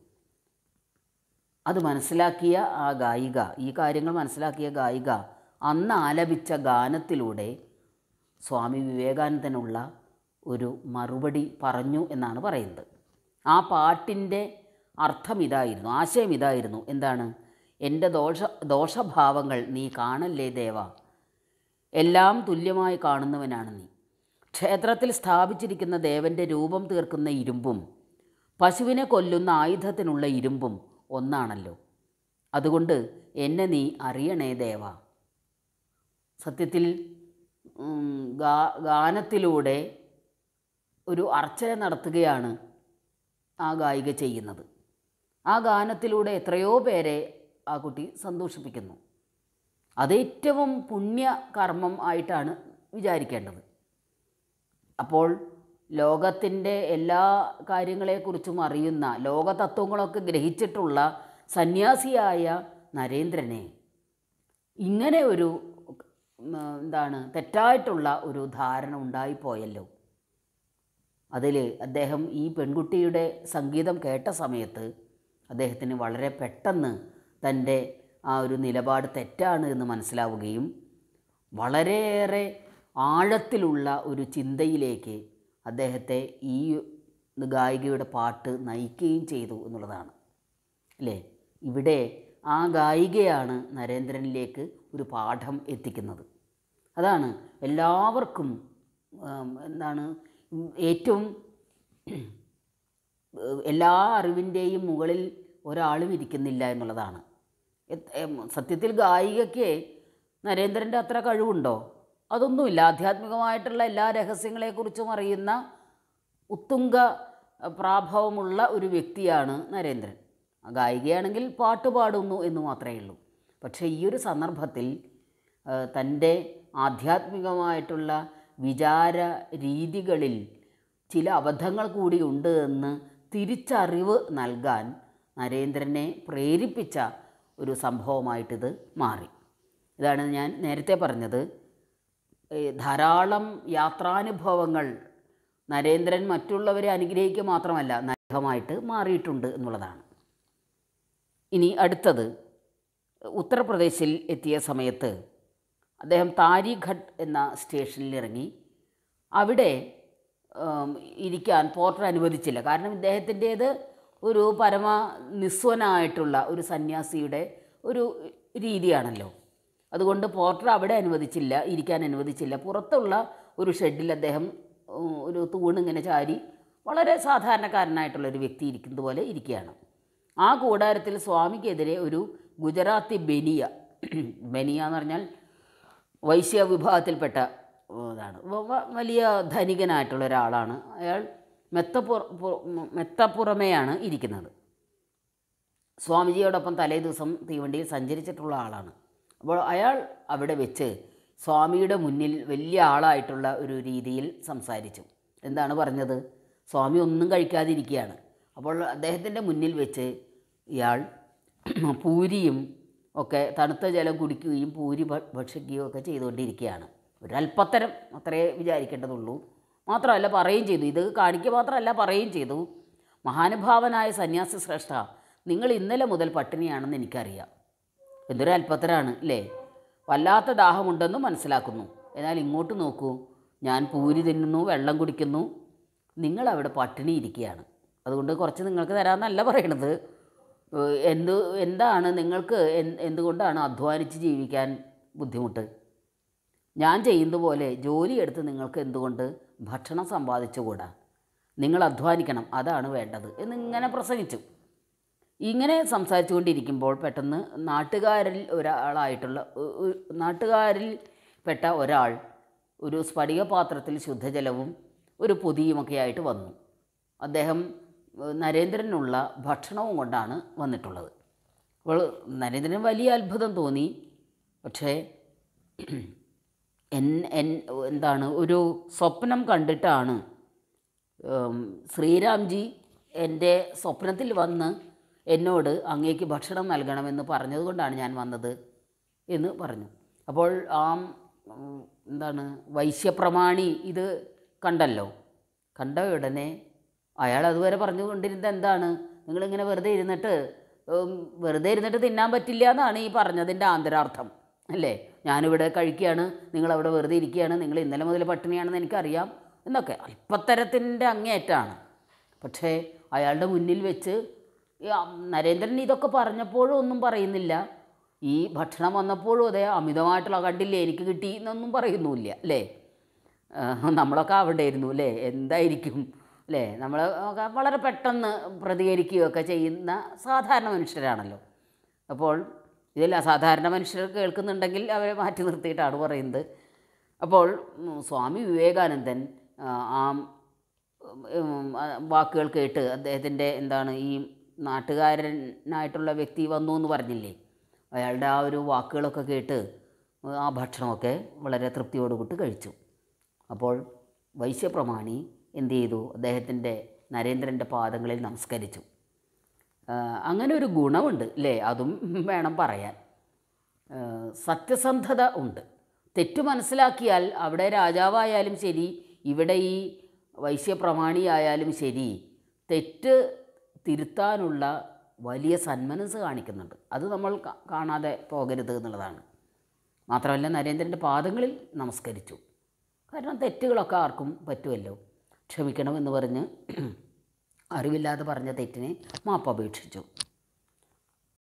അത് മനസ്സിലാക്കിയ ആ ഗായിക ഈ കാര്യങ്ങൾ മനസ്സിലാക്കിയ ഗായിക അന്ന് ആലപിച്ച ഗാനത്തിലൂടെ സ്വാമി വിവേകാനന്ദനുള്ള ഒരു മറുപടി പറഞ്ഞു എന്നാണ് പറയുന്നത് ആ പാട്ടിൻ്റെ അർത്ഥം ഇതായിരുന്നു ആശയം ഇതായിരുന്നു എന്താണ് എൻ്റെ ദോഷ ദോഷഭാവങ്ങൾ നീ കാണല്ലേ ദേവ എല്ലാം തുല്യമായി കാണുന്നവനാണ് നീ ക്ഷേത്രത്തിൽ സ്ഥാപിച്ചിരിക്കുന്ന ദേവൻ്റെ രൂപം തീർക്കുന്ന ഇരുമ്പും പശുവിനെ കൊല്ലുന്ന ആയുധത്തിനുള്ള ഇരുമ്പും ഒന്നാണല്ലോ അതുകൊണ്ട് എന്നെ നീ അറിയണേ ദേവ സത്യത്തിൽ ഉം, ഗാ ഗാനത്തിലൂടെ ഒരു അർച്ചന നടത്തുകയാണ് ആ ഗായിക ചെയ്യുന്നത് ആ ഗാനത്തിലൂടെ എത്രയോ പേരെ ആ കുട്ടി സന്തോഷിപ്പിക്കുന്നു അത് ഏറ്റവും പുണ്യ കർമ്മം ആയിട്ടാണ് വിചാരിക്കേണ്ടത് അപ്പോൾ ലോകത്തിൻ്റെ എല്ലാ കാര്യങ്ങളെക്കുറിച്ചും അറിയുന്ന ലോകതത്വങ്ങളൊക്കെ ഗ്രഹിച്ചിട്ടുള്ള സന്യാസിയായ നരേന്ദ്രനെ ഇങ്ങനെ ഒരു ഉം, എന്താണ് തെറ്റായിട്ടുള്ള ഒരു ധാരണ ഉണ്ടായിപ്പോയല്ലോ അതിൽ അദ്ദേഹം ഈ പെൺകുട്ടിയുടെ സംഗീതം കേട്ട സമയത്ത് അദ്ദേഹത്തിന് വളരെ പെട്ടെന്ന് തൻ്റെ ആ ഒരു നിലപാട് തെറ്റാണ് എന്ന് മനസ്സിലാവുകയും വളരെയേറെ ആഴത്തിലുള്ള ഒരു ചിന്തയിലേക്ക് അദ്ദേഹത്തെ ഈ ഗായികയുടെ പാട്ട് നയിക്കുകയും ചെയ്തു എന്നുള്ളതാണ് അല്ലേ ഇവിടെ ആ ഗായികയാണ് നരേന്ദ്രനിലേക്ക് ഒരു പാഠം എത്തിക്കുന്നത് അതാണ് എല്ലാവർക്കും ഉം, എന്താണ് ഉം, ഏറ്റവും ഏഹ്, എല്ലാ അറിവിൻ്റെയും മുകളിൽ ഒരാളും ഇരിക്കുന്നില്ല എന്നുള്ളതാണ് എത്- എം, സത്യത്തിൽ ഗായികയ്ക്ക് നരേന്ദ്രൻ്റെ അത്ര കഴിവുണ്ടോ അതൊന്നുമില്ല ആധ്യാത്മികമായിട്ടുള്ള എല്ലാ രഹസ്യങ്ങളെക്കുറിച്ചും അറിയുന്ന ഉത്തുംഗ അഹ്, പ്രാഭവമുള്ള ഒരു വ്യക്തിയാണ് നരേന്ദ്രൻ ആ ഗായികയാണെങ്കിൽ പാട്ട് പാടുന്നു എന്ന് മാത്രമേ ഉള്ളൂ പക്ഷേ ഈ ഒരു സന്ദർഭത്തിൽ ഏഹ്, തൻ്റെ ആധ്യാത്മികമായിട്ടുള്ള വിചാര രീതികളിൽ ചില അബദ്ധങ്ങൾ കൂടി ഉണ്ട് എന്ന് തിരിച്ചറിവ് നൽകാൻ നരേന്ദ്രനെ പ്രേരിപ്പിച്ച ഒരു സംഭവമായിട്ടിത് മാറി ഇതാണ് ഞാൻ നേരത്തെ പറഞ്ഞത് ഏ, ധാരാളം യാത്രാനുഭവങ്ങൾ നരേന്ദ്രൻ മറ്റുള്ളവരെ അനുഗ്രഹിക്കുക മാത്രമല്ല നരകമായിട്ട് മാറിയിട്ടുണ്ട് എന്നുള്ളതാണ് ഇനി അടുത്തത് ഉത്തർപ്രദേശിൽ എത്തിയ സമയത്ത് അദ്ദേഹം താരിഘട്ട് എന്ന സ്റ്റേഷനിൽ ഇറങ്ങി അവിടെ ഉം, ഇരിക്കാൻ പോർട്ടർ അനുവദിച്ചില്ല കാരണം ഇദ്ദേഹത്തിൻ്റേത് ഒരു പരമ നിസ്വനായിട്ടുള്ള ഒരു സന്യാസിയുടെ ഒരു രീതിയാണല്ലോ അതുകൊണ്ട് പോർട്ടർ അവിടെ അനുവദിച്ചില്ല ഇരിക്കാൻ അനുവദിച്ചില്ല പുറത്തുള്ള ഒരു ഷെഡിൽ അദ്ദേഹം ഉം, ഒരു തൂണിങ്ങനെ ചാരി വളരെ സാധാരണക്കാരനായിട്ടുള്ള ഒരു വ്യക്തി ഇരിക്കുന്നത് പോലെ ഇരിക്കുകയാണ് ആ കൂടാരത്തിൽ സ്വാമിക്കെതിരെ ഒരു ഗുജറാത്തി ബനിയ ബനിയ എന്ന് പറഞ്ഞാൽ വൈശ്യ വിഭാഗത്തിൽപ്പെട്ട ഇതാണ് വ- വ- വലിയ ധനികനായിട്ടുള്ള ഒരാളാണ് അയാൾ മെത്തപ്പുറ പു- മെത്തപ്പുറമെയാണ് ഇരിക്കുന്നത് സ്വാമിജിയോടൊപ്പം തലേ ദിവസം തീവണ്ടിയിൽ സഞ്ചരിച്ചിട്ടുള്ള ആളാണ് അപ്പോൾ അയാൾ അവിടെ വെച്ച് സ്വാമിയുടെ മുന്നിൽ വലിയ ആളായിട്ടുള്ള ഒരു രീതിയിൽ സംസാരിച്ചു എന്താണ് പറഞ്ഞത് സ്വാമി ഒന്നും കഴിക്കാതിരിക്കുകയാണ് അപ്പോൾ അദ്ദേഹത്തിൻ്റെ മുന്നിൽ വെച്ച് ഇയാൾ പൂരിയും ഒക്കെ തണുത്ത ജലം കുടിക്കുകയും പൂരി ഭ- ഭക്ഷിക്കുകയും ഒക്കെ ചെയ്തുകൊണ്ടിരിക്കുകയാണ് ഒരല്പത്തരം അത്രേ വിചാരിക്കേണ്ടതുള്ളൂ മാത്രമല്ല പറയുകയും ചെയ്തു ഇത് കാണിക്കുക മാത്രമല്ല പറയുകയും ചെയ്തു മഹാനുഭാവനായ സന്യാസി ശ്രേഷ്ഠ നിങ്ങൾ ഇന്നലെ മുതൽ പട്ടിണിയാണെന്ന് എനിക്കറിയാം എന്തൊരു അല്പത്തരാണ് അല്ലേ വല്ലാത്ത ദാഹമുണ്ടെന്ന് മനസ്സിലാക്കുന്നു എന്നാൽ ഇങ്ങോട്ട് നോക്കൂ ഞാൻ പൂരി തിന്നുന്നു വെള്ളം കുടിക്കുന്നു നിങ്ങൾ അവിടെ പട്ടിണി ഇരിക്കുകയാണ് അതുകൊണ്ട് കുറച്ച് നിങ്ങൾക്ക് തരാമെന്നല്ല പറയണത് ഏഹ് എന്ത് എന്താണ് നിങ്ങൾക്ക് എന്ത് എന്തുകൊണ്ടാണ് അധ്വാനിച്ച് ജീവിക്കാൻ ബുദ്ധിമുട്ട് ഞാൻ ചെയ്യുന്നത് പോലെ ജോലിയെടുത്ത് നിങ്ങൾക്ക് എന്തുകൊണ്ട് ഭക്ഷണം സമ്പാദിച്ചുകൂടാ നിങ്ങൾ അധ്വാനിക്കണം അതാണ് വേണ്ടത് എന്നിങ്ങനെ പ്രസംഗിച്ചു ഇങ്ങനെ സംസാരിച്ചുകൊണ്ടിരിക്കുമ്പോൾ പെട്ടെന്ന് നാട്ടുകാരിൽ ഒരാളായിട്ടുള്ള ഒ- ഒ- നാട്ടുകാരിൽ പെട്ട ഒരാൾ ഒരു സ്ഫടിക പാത്രത്തിൽ ശുദ്ധജലവും ഒരു പൊതിയുമൊക്കെ ആയിട്ട് വന്നു അദ്ദേഹം ഏഹ്, നരേന്ദ്രനുള്ള ഭക്ഷണവും കൊണ്ടാണ് വന്നിട്ടുള്ളത് അപ്പോൾ നരേന്ദ്രന് വലിയ അത്ഭുതം തോന്നി പക്ഷേ എൻ എൻ എന്താണ് ഒരു സ്വപ്നം കണ്ടിട്ടാണ് ഉം, ശ്രീരാംജി എൻ്റെ സ്വപ്നത്തിൽ വന്ന് എന്നോട് അങ്ങേക്ക് ഭക്ഷണം നൽകണമെന്ന് പറഞ്ഞതുകൊണ്ടാണ് ഞാൻ വന്നത് എന്ന് പറഞ്ഞു അപ്പോൾ ആ ഉം, എന്താണ് വൈശ്യപ്രമാണി ഇത് കണ്ടല്ലോ കണ്ട ഉടനെ അയാൾ അതുവരെ പറഞ്ഞുകൊണ്ടിരുന്നത് എന്താണ് നിങ്ങളിങ്ങനെ വെറുതെ ഇരുന്നിട്ട് ഉം, വെറുതെ ഇരുന്നിട്ട് തിന്നാൻ പറ്റില്ല എന്നാണ് ഈ പറഞ്ഞതിൻ്റെ ആന്തരാർത്ഥം അല്ലേ ഞാനിവിടെ കഴിക്കുകയാണ് നിങ്ങളവിടെ വെറുതെ ഇരിക്കുകയാണ് നിങ്ങൾ ഇന്നലെ മുതൽ പട്ടിണിയാണെന്ന് എനിക്കറിയാം എന്നൊക്കെ അല്പത്തരത്തിൻ്റെ അങ്ങേയറ്റാണ് പക്ഷേ അയാളുടെ മുന്നിൽ വെച്ച് ഈ ആ നരേന്ദ്രൻ ഇതൊക്കെ പറഞ്ഞപ്പോഴും ഒന്നും പറയുന്നില്ല ഈ ഭക്ഷണം വന്നപ്പോഴും അതെ അമിതമായിട്ടുള്ള കണ്ടില്ലേ എനിക്ക് കിട്ടി എന്നൊന്നും പറയുന്നുമില്ല അല്ലേ ആ, നമ്മളൊക്കെ അവിടെ ആയിരുന്നു അല്ലേ എന്തായിരിക്കും അല്ലേ നമ്മൾ ഒക്കെ വളരെ പെട്ടെന്ന് പ്രതികരിക്കുകയൊക്കെ ചെയ്യുന്ന സാധാരണ മനുഷ്യരാണല്ലോ അപ്പോൾ ഇതിൽ അസാധാരണ മനുഷ്യർ കേൾക്കുന്നുണ്ടെങ്കിൽ അവരെ മാറ്റി നിർത്തിയിട്ടാണ് പറയുന്നത് അപ്പോൾ ഉം, സ്വാമി വിവേകാനന്ദൻ ആ, ആ ഉം, ആ, വാക്കുകൾ കേട്ട് അദ്ദേഹത്തിൻ്റെ എന്താണ് ഈ നാട്ടുകാരനായിട്ടുള്ള വ്യക്തി വന്നു എന്ന് പറഞ്ഞില്ലേ അയാളുടെ ആ ഒരു വാക്കുകളൊക്കെ കേട്ട് ആ ഭക്ഷണമൊക്കെ വളരെ തൃപ്തിയോടുകൂടി കഴിച്ചു അപ്പോൾ വൈശ്യപ്രമാണി എന്ത് ചെയ്തു അദ്ദേഹത്തിൻ്റെ നരേന്ദ്രൻ്റെ പാദങ്ങളിൽ നമസ്കരിച്ചു ആ, അങ്ങനെ ഒരു ഗുണമുണ്ട് അല്ലേ അതും വേണം പറയാൻ ആ, സത്യസന്ധത ഉണ്ട് തെറ്റു മനസ്സിലാക്കിയാൽ അവിടെ രാജാവായാലും ശരി ഇവിടെ ഈ വൈശ്യപ്രമാണിയായാലും ശരി തെറ്റ് തിരുത്താനുള്ള വലിയ സന്മനസ് കാണിക്കുന്നുണ്ട് അത് നമ്മൾ കാ- കാണാതെ പോകരുത് എന്നുള്ളതാണ് മാത്രമല്ല നരേന്ദ്രൻ്റെ പാദങ്ങളിൽ നമസ്കരിച്ചു കാരണം തെറ്റുകളൊക്കെ ആർക്കും പറ്റുമല്ലോ ക്ഷമിക്കണമെന്ന് പറഞ്ഞ് അറിവില്ലാതെ പറഞ്ഞ തെറ്റിനെ മാപ്പപേക്ഷിച്ചു